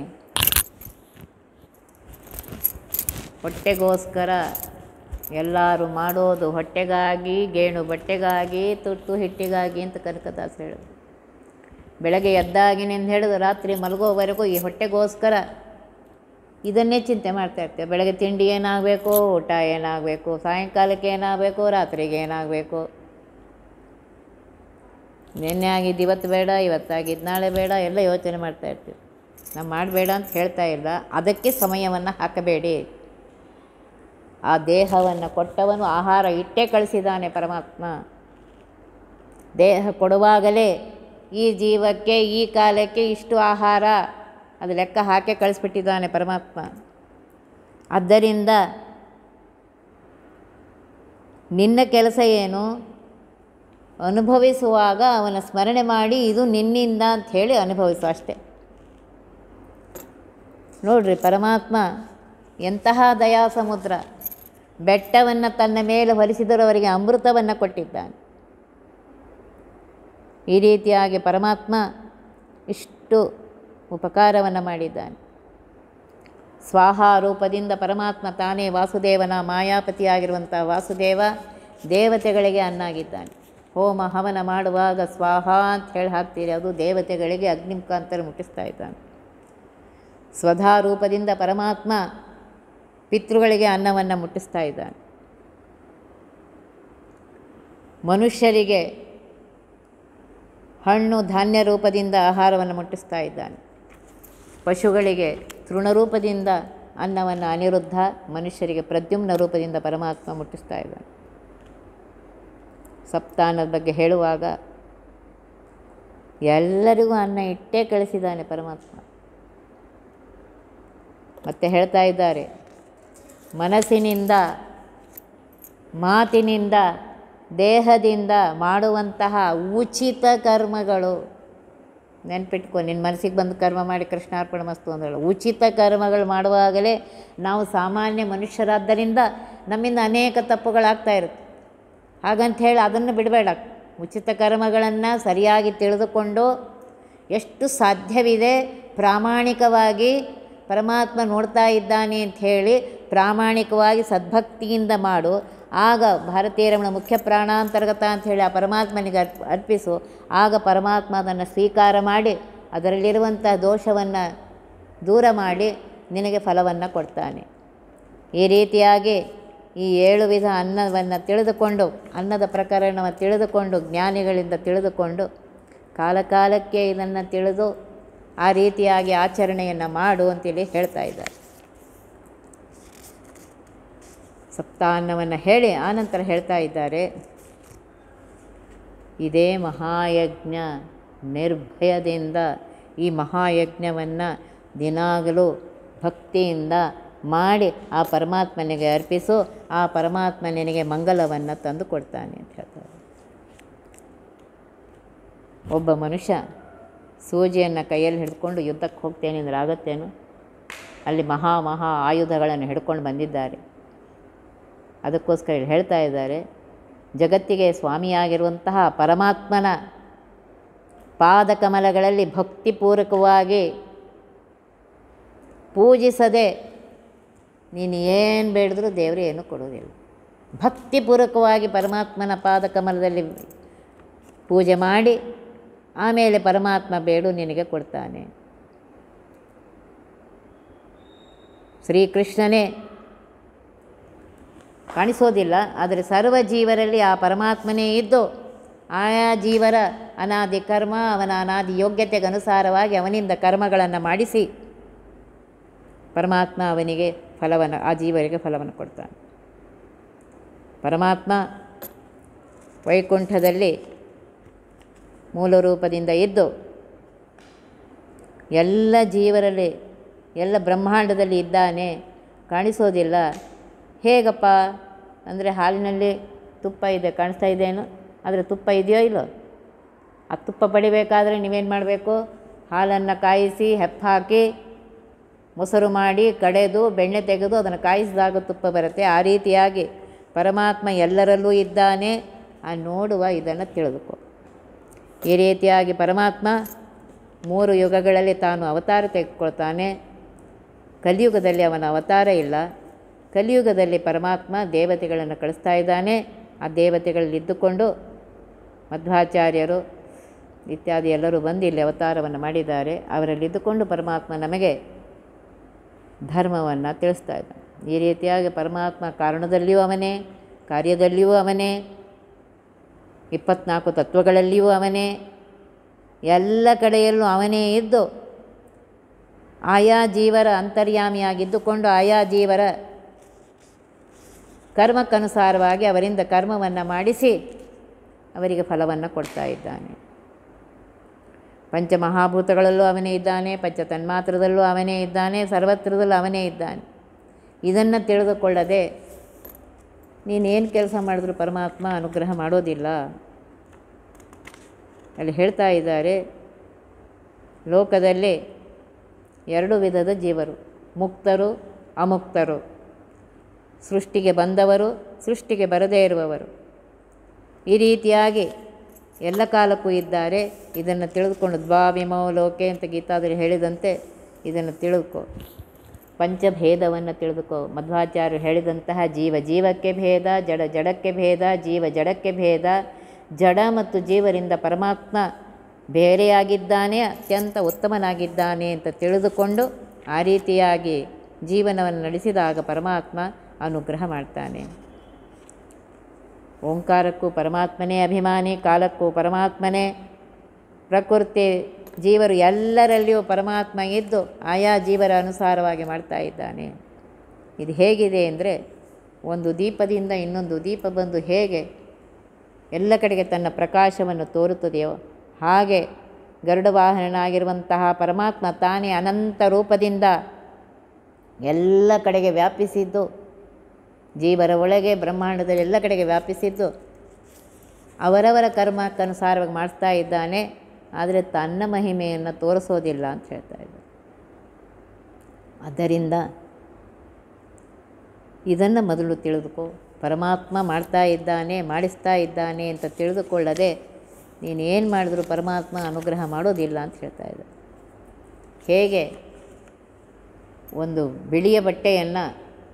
ಹೊಟ್ಟೆಗೋಸ್ಕರ ಎಲ್ಲರೂ ಮಾಡೋದು ಹೊಟ್ಟೆಗಾಗಿ ಗೇಣು ಬಟ್ಟೆಗಾಗಿ ತುತ್ತು ಹಿಟ್ಟಿಗಾಗಿ ಅಂತ ಕನಕದಾಸ ಹೇಳೋದು ಬೆಳಗ್ಗೆ ಎದ್ದಾಗಿನಿಂದ ಹಿಡಿದು ರಾತ್ರಿ ಮಲಗೋವರೆಗೂ ಈ ಹೊಟ್ಟೆಗೋಸ್ಕರ ಇದನ್ನೇ ಚಿಂತೆ ಮಾಡ್ತಾ ಇರ್ತೇವೆ ಬೆಳಗ್ಗೆ ತಿಂಡಿ ಏನಾಗಬೇಕು ಊಟ ಏನಾಗಬೇಕು ಸಾಯಂಕಾಲಕ್ಕೆ ಏನಾಗಬೇಕು ರಾತ್ರಿಗೆ ಏನಾಗಬೇಕು ನಿನ್ನೆ ಆಗಿದ್ದು ಇವತ್ತು ಬೇಡ ಇವತ್ತಾಗಿದ್ದು ನಾಳೆ ಬೇಡ ಎಲ್ಲ ಯೋಚನೆ ಮಾಡ್ತಾ ಇರ್ತೀವಿ ನಾವು ಮಾಡಬೇಡ ಅಂತ ಹೇಳ್ತಾ ಇಲ್ಲ ಅದಕ್ಕೆ ಸಮಯವನ್ನು ಹಾಕಬೇಡಿ ಆ ದೇಹವನ್ನು ಕೊಟ್ಟವನು ಆಹಾರ ಇಟ್ಟೇ ಕಳಿಸಿದ್ದಾನೆ ಪರಮಾತ್ಮ ದೇಹ ಕೊಡುವಾಗಲೇ ಈ ಜೀವಕ್ಕೆ ಈ ಕಾಲಕ್ಕೆ ಇಷ್ಟು ಆಹಾರ ಅದು ಲೆಕ್ಕ ಹಾಕಿ ಕಳಿಸ್ಬಿಟ್ಟಿದ್ದಾನೆ ಪರಮಾತ್ಮ ಆದ್ದರಿಂದ ನಿನ್ನ ಕೆಲಸ ಏನು ಅನುಭವಿಸುವಾಗ ಅವನ ಸ್ಮರಣೆ ಮಾಡಿ ಇದು ನಿನ್ನಿಂದ ಅಂತ ಹೇಳಿ ಅನುಭವಿಸು ಅಷ್ಟೆ ನೋಡ್ರಿ ಪರಮಾತ್ಮ ಎಂತಹ ದಯಾ ಸಮುದ್ರ ಬೆಟ್ಟವನ್ನು ತನ್ನ ಮೇಲೆ ಹೊಲಿಸಿದರೂ ಅವರಿಗೆ ಅಮೃತವನ್ನು ಕೊಟ್ಟಿದ್ದಾನೆ ಈ ರೀತಿಯಾಗಿ ಪರಮಾತ್ಮ ಇಷ್ಟು ಉಪಕಾರವನ್ನು ಮಾಡಿದ್ದಾನೆ ಸ್ವಾಹ ರೂಪದಿಂದ ಪರಮಾತ್ಮ ತಾನೇ ವಾಸುದೇವನ ಮಾಯಾಪತಿಯಾಗಿರುವಂಥ ವಾಸುದೇವ ದೇವತೆಗಳಿಗೆ ಅನ್ನಾಗಿದ್ದಾನೆ ಹೋಮ ಹವನ ಮಾಡುವಾಗ ಸ್ವಾಹ ಅಂತ ಹೇಳಿ ಹಾಕ್ತೀರಿ ಅದು ದೇವತೆಗಳಿಗೆ ಅಗ್ನಿ ಮುಖಾಂತರ ಮುಟ್ಟಿಸ್ತಾ ಇದ್ದಾನೆ ಸ್ವಧಾ ರೂಪದಿಂದ ಪರಮಾತ್ಮ ಪಿತೃಗಳಿಗೆ ಅನ್ನವನ್ನು ಮುಟ್ಟಿಸ್ತಾ ಇದ್ದಾನೆ ಮನುಷ್ಯರಿಗೆ ಹಣ್ಣು ಧಾನ್ಯ ರೂಪದಿಂದ ಆಹಾರವನ್ನು ಮುಟ್ಟಿಸ್ತಾ ಇದ್ದಾನೆ ಪಶುಗಳಿಗೆ ತೃಣರೂಪದಿಂದ ಅನ್ನವನ್ನು ಅನಿರುದ್ಧ ಮನುಷ್ಯರಿಗೆ ಪ್ರದ್ಯುಮ್ನ ರೂಪದಿಂದ ಪರಮಾತ್ಮ ಮುಟ್ಟಿಸ್ತಾ ಇದ್ದಾನೆ ಸಪ್ತಾನದ ಬಗ್ಗೆ ಹೇಳುವಾಗ ಎಲ್ಲರಿಗೂ ಅನ್ನ ಇಟ್ಟೇ ಕಳಿಸಿದ್ದಾನೆ ಪರಮಾತ್ಮ ಮತ್ತೆ ಹೇಳ್ತಾ ಇದ್ದಾರೆ ಮನಸ್ಸಿನಿಂದ ಮಾತಿನಿಂದ ದೇಹದಿಂದ ಮಾಡುವಂತಹ ಉಚಿತ ಕರ್ಮಗಳು ನೆನ್ಪಿಟ್ಕೊ ನಿನ್ನ ಮನಸ್ಸಿಗೆ ಬಂದು ಕರ್ಮ ಮಾಡಿ ಕೃಷ್ಣಾರ್ಪಣ ಮಸ್ತು ಅಂದಳು ಉಚಿತ ಕರ್ಮಗಳು ಮಾಡುವಾಗಲೇ ನಾವು ಸಾಮಾನ್ಯ ಮನುಷ್ಯರಾದ್ದರಿಂದ ನಮ್ಮಿಂದ ಅನೇಕ ತಪ್ಪುಗಳಾಗ್ತಾ ಇರುತ್ತೆ ಹಾಗಂತ ಹೇಳಿ ಅದನ್ನು ಬಿಡಬೇಡ ಉಚಿತ ಕರ್ಮಗಳನ್ನು ಸರಿಯಾಗಿ ತಿಳಿದುಕೊಂಡು ಎಷ್ಟು ಸಾಧ್ಯವಿದೆ ಪ್ರಾಮಾಣಿಕವಾಗಿ ಪರಮಾತ್ಮ ನೋಡ್ತಾ ಇದ್ದಾನೆ ಅಂತ ಹೇಳಿ ಪ್ರಾಮಾಣಿಕವಾಗಿ ಸದ್ಭಕ್ತಿಯಿಂದ ಮಾಡು ಆಗ ಭಾರತೀಯ ರಮಣ ಮುಖ್ಯ ಪ್ರಾಣಾಂತರ್ಗತ ಅಂತ ಹೇಳಿ ಆ ಪರಮಾತ್ಮನಿಗೆ ಅರ್ಪ್ ಅರ್ಪಿಸು ಆಗ ಪರಮಾತ್ಮ ಅದನ್ನು ಸ್ವೀಕಾರ ಮಾಡಿ ಅದರಲ್ಲಿರುವಂಥ ದೋಷವನ್ನು ದೂರ ಮಾಡಿ ನಿನಗೆ ಫಲವನ್ನು ಕೊಡ್ತಾನೆ ಈ ರೀತಿಯಾಗಿ ಈ ಏಳು ವಿಧ ಅನ್ನವನ್ನು ತಿಳಿದುಕೊಂಡು ಅನ್ನದ ಪ್ರಕರಣವನ್ನು ತಿಳಿದುಕೊಂಡು ಜ್ಞಾನಿಗಳಿಂದ ತಿಳಿದುಕೊಂಡು ಕಾಲಕಾಲಕ್ಕೆ ಇದನ್ನು ತಿಳಿದು ಆ ರೀತಿಯಾಗಿ ಆಚರಣೆಯನ್ನು ಮಾಡು ಅಂತೇಳಿ ಹೇಳ್ತಾ ಇದ್ದಾರೆ ಸಪ್ತಾನ್ನವನ್ನು ಹೇಳಿ ಆನಂತರ ಹೇಳ್ತಾ ಇದ್ದಾರೆ ಇದೇ ಮಹಾಯಜ್ಞ ನಿರ್ಭಯದಿಂದ ಈ ಮಹಾಯಜ್ಞವನ್ನು ದಿನಾಗಲೂ ಭಕ್ತಿಯಿಂದ ಮಾಡಿ ಆ ಪರಮಾತ್ಮನಿಗೆ ಅರ್ಪಿಸು ಆ ಪರಮಾತ್ಮ ನಿನಗೆ ಮಂಗಲವನ್ನು ತಂದು ಕೊಡ್ತಾನೆ ಅಂತ ಹೇಳ್ತಾರೆ ಒಬ್ಬ ಮನುಷ್ಯ ಸೂಜಿಯನ್ನು ಕೈಯಲ್ಲಿ ಹಿಡ್ಕೊಂಡು ಯುದ್ಧಕ್ಕೆ ಹೋಗ್ತೇನೆ ಅಂದರೆ ಆಗುತ್ತೇನು ಅಲ್ಲಿ ಮಹಾ ಮಹಾ ಆಯುಧಗಳನ್ನು ಹಿಡ್ಕೊಂಡು ಬಂದಿದ್ದಾರೆ ಅದಕ್ಕೋಸ್ಕರ ಇಲ್ಲಿ ಹೇಳ್ತಾ ಇದ್ದಾರೆ ಜಗತ್ತಿಗೆ ಸ್ವಾಮಿಯಾಗಿರುವಂತಹ ಪರಮಾತ್ಮನ ಪಾದಕಮಲಗಳಲ್ಲಿ ಭಕ್ತಿಪೂರ್ವಕವಾಗಿ ಪೂಜಿಸದೆ ನೀನು ಏನು ಬೇಡಿದ್ರೂ ದೇವರು ಏನೂ ಕೊಡೋದಿಲ್ಲ ಭಕ್ತಿಪೂರ್ವಕವಾಗಿ ಪರಮಾತ್ಮನ ಪಾದಕಮಲದಲ್ಲಿ ಪೂಜೆ ಮಾಡಿ ಆಮೇಲೆ ಪರಮಾತ್ಮ ಬೇಡು ನಿನಗೆ ಕೊಡ್ತಾನೆ ಶ್ರೀಕೃಷ್ಣನೇ ಕಾಣಿಸೋದಿಲ್ಲ ಆದರೆ ಸರ್ವ ಜೀವರಲ್ಲಿ ಆ ಪರಮಾತ್ಮನೇ ಇದ್ದು ಆಯಾ ಜೀವರ ಅನಾದಿ ಕರ್ಮ ಅವನ ಅನಾದಿ ಯೋಗ್ಯತೆಗೆ ಅನುಸಾರವಾಗಿ ಅವನಿಂದ ಕರ್ಮಗಳನ್ನು ಮಾಡಿಸಿ ಪರಮಾತ್ಮ ಅವನಿಗೆ ಫಲವನ್ನು ಆ ಜೀವರಿಗೆ ಫಲವನ್ನು ಕೊಡ್ತಾನೆ ಪರಮಾತ್ಮ ವೈಕುಂಠದಲ್ಲಿ ಮೂಲ ರೂಪದಿಂದ ಇದ್ದು ಎಲ್ಲ ಜೀವರಲ್ಲಿ ಎಲ್ಲ ಬ್ರಹ್ಮಾಂಡದಲ್ಲಿ ಇದ್ದಾನೆ ಕಾಣಿಸೋದಿಲ್ಲ ಹೇಗಪ್ಪ ಅಂದರೆ ಹಾಲಿನಲ್ಲಿ ತುಪ್ಪ ಇದೆ ಕಾಣಿಸ್ತಾ ಇದೆಯೇನು ಆದರೆ ತುಪ್ಪ ಇದೆಯೋ ಇಲ್ಲೋ ಆ ತುಪ್ಪ ಪಡಿಬೇಕಾದ್ರೆ ನೀವೇನು ಮಾಡಬೇಕು ಹಾಲನ್ನು ಕಾಯಿಸಿ ಹೆಪ್ಪ ಹಾಕಿ ಮೊಸರು ಮಾಡಿ ಕಡೆದು ಬೆಣ್ಣೆ ತೆಗೆದು ಅದನ್ನು ಕಾಯಿಸಿದಾಗ ತುಪ್ಪ ಬರುತ್ತೆ ಆ ರೀತಿಯಾಗಿ ಪರಮಾತ್ಮ ಎಲ್ಲರಲ್ಲೂ ಇದ್ದಾನೆ ಆ ನೋಡುವ ಇದನ್ನು ತಿಳಿದುಕೋ ಈ ರೀತಿಯಾಗಿ ಪರಮಾತ್ಮ ಮೂರು ಯುಗಗಳಲ್ಲಿ ತಾನು ಅವತಾರ ತೆಗೆದುಕೊಳ್ತಾನೆ ಕಲಿಯುಗದಲ್ಲಿ ಅವನ ಅವತಾರ ಇಲ್ಲ ಕಲಿಯುಗದಲ್ಲಿ ಪರಮಾತ್ಮ ದೇವತೆಗಳನ್ನು ಕಳಿಸ್ತಾ ಇದ್ದಾನೆ ಆ ದೇವತೆಗಳಲ್ಲಿ ಇದ್ದುಕೊಂಡು ಮಧ್ವಾಚಾರ್ಯರು ಇತ್ಯಾದಿ ಎಲ್ಲರೂ ಬಂದು ಇಲ್ಲಿ ಅವತಾರವನ್ನು ಮಾಡಿದ್ದಾರೆ ಅವರಲ್ಲಿ ಇದ್ದುಕೊಂಡು ಪರಮಾತ್ಮ ನಮಗೆ ಧರ್ಮವನ್ನು ತಿಳಿಸ್ತಾ ಇದ್ದಾನೆ ಈ ರೀತಿಯಾಗಿ ಪರಮಾತ್ಮ ಕಾರಣದಲ್ಲಿಯೂ ಅವನೇ ಕಾರ್ಯದಲ್ಲಿಯೂ ಅವನೇ ಇಪ್ಪತ್ನಾಲ್ಕು ತತ್ವಗಳಲ್ಲಿಯೂ ಅವನೇ ಎಲ್ಲ ಕಡೆಯಲ್ಲೂ ಅವನೇ ಇದ್ದು ಆಯಾ ಜೀವರ ಅಂತರ್ಯಾಮಿಯಾಗಿದ್ದುಕೊಂಡು ಆಯಾ ಜೀವರ ಕರ್ಮಕ್ಕನುಸಾರವಾಗಿ ಅವರಿಂದ ಕರ್ಮವನ್ನು ಮಾಡಿಸಿ ಅವರಿಗೆ ಫಲವನ್ನು ಕೊಡ್ತಾ ಇದ್ದಾನೆ ಪಂಚಮಹಾಭೂತಗಳಲ್ಲೂ ಅವನೇ ಇದ್ದಾನೆ ಪಂಚ ತನ್ಮಾತ್ರದಲ್ಲೂ ಅವನೇ ಇದ್ದಾನೆ ಸರ್ವತ್ರದಲ್ಲೂ ಅವನೇ ಇದ್ದಾನೆ ಇದನ್ನು ತಿಳಿದುಕೊಳ್ಳದೆ ನೀನೇನು ಕೆಲಸ ಮಾಡಿದ್ರು ಪರಮಾತ್ಮ ಅನುಗ್ರಹ ಮಾಡೋದಿಲ್ಲ ಅಲ್ಲಿ ಹೇಳ್ತಾ ಇದ್ದಾರೆ ಲೋಕದಲ್ಲಿ ಎರಡು ವಿಧದ ಜೀವರು ಮುಕ್ತರು ಅಮುಕ್ತರು ಸೃಷ್ಟಿಗೆ ಬಂದವರು ಸೃಷ್ಟಿಗೆ ಬರದೇ ಇರುವವರು ಈ ರೀತಿಯಾಗಿ ಎಲ್ಲ ಕಾಲಕ್ಕೂ ಇದ್ದಾರೆ ಇದನ್ನು ತಿಳಿದುಕೊಂಡು ದ್ವಾವಿಮೋ ಲೋಕೆ ಅಂತ ಗೀತಾದಲ್ಲಿ ಹೇಳಿದಂತೆ ಇದನ್ನು ತಿಳಿದುಕೋ ಪಂಚಭೇದವನ್ನು ತಿಳಿದುಕೋ ಮಧ್ವಾಚಾರ್ಯರು ಹೇಳಿದಂತಹ ಜೀವ ಜೀವಕ್ಕೆ ಭೇದ ಜಡ ಜಡಕ್ಕೆ ಭೇದ ಜೀವ ಜಡಕ್ಕೆ ಭೇದ ಜಡ ಮತ್ತು ಜೀವರಿಂದ ಪರಮಾತ್ಮ ಬೇರೆಯಾಗಿದ್ದಾನೆ ಅತ್ಯಂತ ಉತ್ತಮನಾಗಿದ್ದಾನೆ ಅಂತ ತಿಳಿದುಕೊಂಡು ಆ ರೀತಿಯಾಗಿ ಜೀವನವನ್ನು ನಡೆಸಿದಾಗ ಪರಮಾತ್ಮ ಅನುಗ್ರಹ ಮಾಡ್ತಾನೆ ಓಂಕಾರಕ್ಕೂ ಪರಮಾತ್ಮನೇ ಅಭಿಮಾನಿ ಕಾಲಕ್ಕೂ ಪರಮಾತ್ಮನೇ ಪ್ರಕೃತಿ ಜೀವರು ಎಲ್ಲರಲ್ಲಿಯೂ ಪರಮಾತ್ಮ ಇದ್ದು ಆಯಾ ಜೀವರ ಅನುಸಾರವಾಗಿ ಮಾಡ್ತಾ ಇದ್ದಾನೆ ಇದು ಹೇಗಿದೆ ಅಂದರೆ ಒಂದು ದೀಪದಿಂದ ಇನ್ನೊಂದು ದೀಪ ಬಂದು ಹೇಗೆ ಎಲ್ಲ ಕಡೆಗೆ ತನ್ನ ಪ್ರಕಾಶವನ್ನು ತೋರುತ್ತದೆಯೋ ಹಾಗೆ ಗರುಡ ವಾಹನನಾಗಿರುವಂತಹ ಪರಮಾತ್ಮ ತಾನೇ ಅನಂತ ರೂಪದಿಂದ ಎಲ್ಲ ಕಡೆಗೆ ವ್ಯಾಪಿಸಿದ್ದು ಜೀವರ ಒಳಗೆ ಬ್ರಹ್ಮಾಂಡದಲ್ಲಿ ಎಲ್ಲ ಕಡೆಗೆ ವ್ಯಾಪಿಸಿದ್ದು ಅವರವರ ಕರ್ಮಕ್ಕನುಸಾರವಾಗಿ ಮಾಡಿಸ್ತಾ ಇದ್ದಾನೆ ಆದರೆ ತನ್ನ ಮಹಿಮೆಯನ್ನು ತೋರಿಸೋದಿಲ್ಲ ಅಂತ ಹೇಳ್ತಾ ಇದ್ದಾರೆ ಆದ್ದರಿಂದ ಇದನ್ನು ಮೊದಲು ತಿಳಿದುಕೋ ಪರಮಾತ್ಮ ಮಾಡ್ತಾ ಇದ್ದಾನೆ ಮಾಡಿಸ್ತಾ ಇದ್ದಾನೆ ಅಂತ ತಿಳಿದುಕೊಳ್ಳದೆ ನೀನು ಏನು ಮಾಡಿದ್ರು ಪರಮಾತ್ಮ ಅನುಗ್ರಹ ಮಾಡೋದಿಲ್ಲ ಅಂತ ಹೇಳ್ತಾ ಇದ್ದಾರೆ ಹೇಗೆ ಒಂದು ಬಿಳಿಯ ಬಟ್ಟೆಯನ್ನು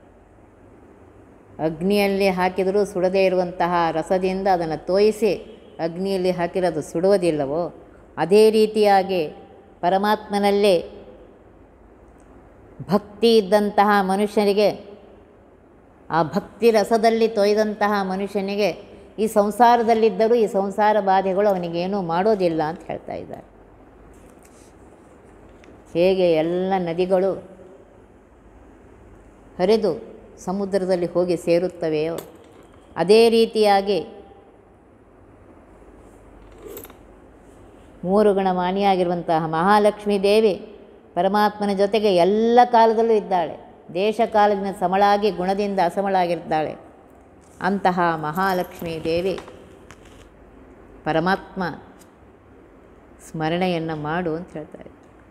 ಅಗ್ನಿಯಲ್ಲಿ ಹಾಕಿದರೂ ಸುಡದೇ ಇರುವಂತಹ ರಸದಿಂದ ಅದನ್ನು ತೋಯಿಸಿ ಅಗ್ನಿಯಲ್ಲಿ ಹಾಕಿರೋದು ಸುಡುವುದಿಲ್ಲವೋ ಅದೇ ರೀತಿಯಾಗಿ ಪರಮಾತ್ಮನಲ್ಲಿ ಭಕ್ತಿ ಇದ್ದಂತಹ ಮನುಷ್ಯನಿಗೆ ಆ ಭಕ್ತಿ ರಸದಲ್ಲಿ ತೊಯ್ದಂತಹ ಮನುಷ್ಯನಿಗೆ ಈ ಸಂಸಾರದಲ್ಲಿದ್ದರೂ ಈ ಸಂಸಾರ ಬಾಧೆಗಳು ಅವನಿಗೇನೂ ಮಾಡೋದಿಲ್ಲ ಅಂತ ಹೇಳ್ತಾ ಇದ್ದಾರೆ ಹೇಗೆ ಎಲ್ಲ ನದಿಗಳು ಹರಿದು ಸಮುದ್ರದಲ್ಲಿ ಹೋಗಿ ಸೇರುತ್ತವೆಯೋ ಅದೇ ರೀತಿಯಾಗಿ ಮೂರು ಗುಣಮಾನಿಯಾಗಿರುವಂತಹ ಮಹಾಲಕ್ಷ್ಮೀ ದೇವಿ ಪರಮಾತ್ಮನ ಜೊತೆಗೆ ಎಲ್ಲ ಕಾಲದಲ್ಲೂ ಇದ್ದಾಳೆ ದೇಶ ಕಾಲದಿಂದ ಸಮಳಾಗಿ ಗುಣದಿಂದ ಅಸಮಳಾಗಿರ್ತಾಳೆ ಅಂತಹ ಮಹಾಲಕ್ಷ್ಮೀ ದೇವಿ ಪರಮಾತ್ಮ ಸ್ಮರಣೆಯನ್ನು ಮಾಡು ಅಂತ ಹೇಳ್ತಾರೆ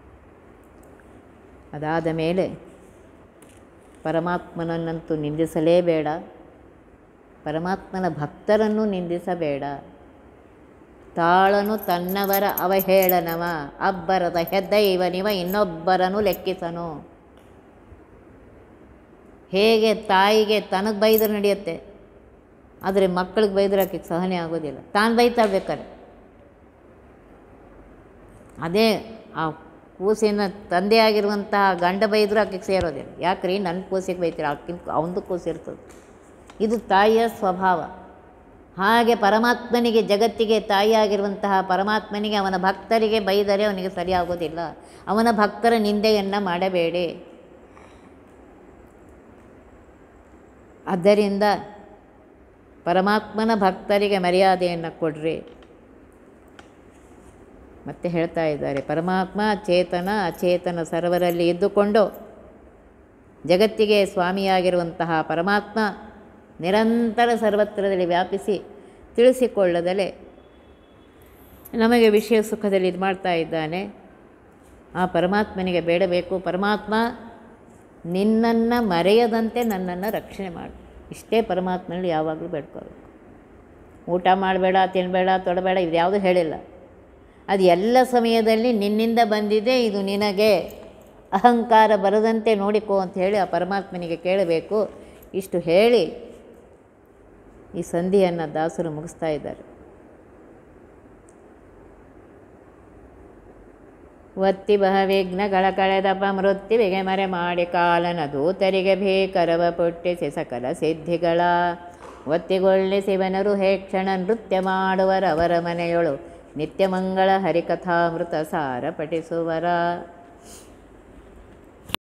ಅದಾದ ಮೇಲೆ ಪರಮಾತ್ಮನನ್ನಂತೂ ನಿಂದಿಸಲೇಬೇಡ ಪರಮಾತ್ಮನ ಭಕ್ತರನ್ನು ನಿಂದಿಸಬೇಡ ತಾಳನು ತನ್ನವರ ಅವಹೇಳನವ ಅಬ್ಬರದ ಹೆದ್ದೈವನಿವ ಇನ್ನೊಬ್ಬರನ್ನು ಲೆಕ್ಕಿಸನು ಹೇಗೆ ತಾಯಿಗೆ ತನಗೆ ಬೈದರೆ ನಡೆಯುತ್ತೆ ಆದರೆ ಮಕ್ಕಳಿಗೆ ಬೈದ್ರೆ ಆಕೆಗೆ ಸಹನೆ ಆಗೋದಿಲ್ಲ ತಾನು ಬೈತಾಳೆ ಬೇಕಾದ್ರೆ ಅದೇ ಆ ಕೂಸಿನ ತಂದೆಯಾಗಿರುವಂತಹ ಗಂಡ ಬೈದರೂ ಆಕೆಗೆ ಸೇರೋದಿಲ್ಲ ಯಾಕ್ರಿ ನನ್ನ ಕೂಸಿಗೆ ಬೈತೀರ ಆಕಿನ ಅವನದು ಕೂಸು ಇರ್ತದೆ ಇದು ತಾಯಿಯ ಸ್ವಭಾವ ಹಾಗೆ ಪರಮಾತ್ಮನಿಗೆ ಜಗತ್ತಿಗೆ ತಾಯಿಯಾಗಿರುವಂತಹ ಪರಮಾತ್ಮನಿಗೆ ಅವನ ಭಕ್ತರಿಗೆ ಬೈದರೆ ಅವನಿಗೆ ಸರಿಯಾಗೋದಿಲ್ಲ ಅವನ ಭಕ್ತರ ನಿಂದೆಯನ್ನು ಮಾಡಬೇಡಿ ಆದ್ದರಿಂದ ಪರಮಾತ್ಮನ ಭಕ್ತರಿಗೆ ಮರ್ಯಾದೆಯನ್ನು ಕೊಡ್ರಿ ಮತ್ತೆ ಹೇಳ್ತಾ ಇದ್ದಾರೆ ಪರಮಾತ್ಮ ಚೇತನ ಅಚೇತನ ಸರ್ವರಲ್ಲಿ ಇದ್ದುಕೊಂಡು ಜಗತ್ತಿಗೆ ಸ್ವಾಮಿಯಾಗಿರುವಂತಹ ಪರಮಾತ್ಮ ನಿರಂತರ ಸರ್ವತ್ರದಲ್ಲಿ ವ್ಯಾಪಿಸಿ ತಿಳಿಸಿಕೊಳ್ಳದಲೇ ನಮಗೆ ವಿಷಯ ಸುಖದಲ್ಲಿ ಇದು ಮಾಡ್ತಾ ಇದ್ದಾನೆ ಆ ಪರಮಾತ್ಮನಿಗೆ ಬೇಡಬೇಕು ಪರಮಾತ್ಮ ನಿನ್ನನ್ನು ಮರೆಯದಂತೆ ನನ್ನನ್ನು ರಕ್ಷಣೆ ಮಾಡು ಇಷ್ಟೇ ಪರಮಾತ್ಮನಲ್ಲಿ ಯಾವಾಗಲೂ ಬೇಡ್ಕೋಬೇಕು ಊಟ ಮಾಡಬೇಡ ತಿನ್ನಬೇಡ ತೊಡಬೇಡ ಇದು ಯಾವುದೂ ಹೇಳಿಲ್ಲ ಅದು ಎಲ್ಲ ಸಮಯದಲ್ಲಿ ನಿನ್ನಿಂದ ಬಂದಿದೆ ಇದು ನಿನಗೆ ಅಹಂಕಾರ ಬರದಂತೆ ನೋಡಿಕೋ ಅಂತ ಹೇಳಿ ಆ ಪರಮಾತ್ಮನಿಗೆ ಕೇಳಬೇಕು ಇಷ್ಟು ಹೇಳಿ ಈ ಸಂಧಿಯನ್ನು ದಾಸರು ಮುಗಿಸ್ತಾ ಇದ್ದಾರೆ ಒತ್ತಿ ಬಹವಿಘ್ನಗಳ ಕಳೆದಪ ಮೃತ್ಯುವಿಗೆ ಮರೆ ಮಾಡಿ ಕಾಲನ ದೂತರಿಗೆ ಭೀಕರವ ಪುಟ್ಟಿಸಿ ಸಕಲ ಸಿದ್ಧಿಗಳ ಒತ್ತಿಗೊಳ್ಳಿ ಶಿವನರು ಹೇ ಕ್ಷಣ ನೃತ್ಯ ಮಾಡುವರವರ ಮನೆಯೊಳು ನಿತ್ಯಮಂಗಳ ಹರಿಕಥಾಮೃತ ಸಾರ ಪಠಿಸುವರ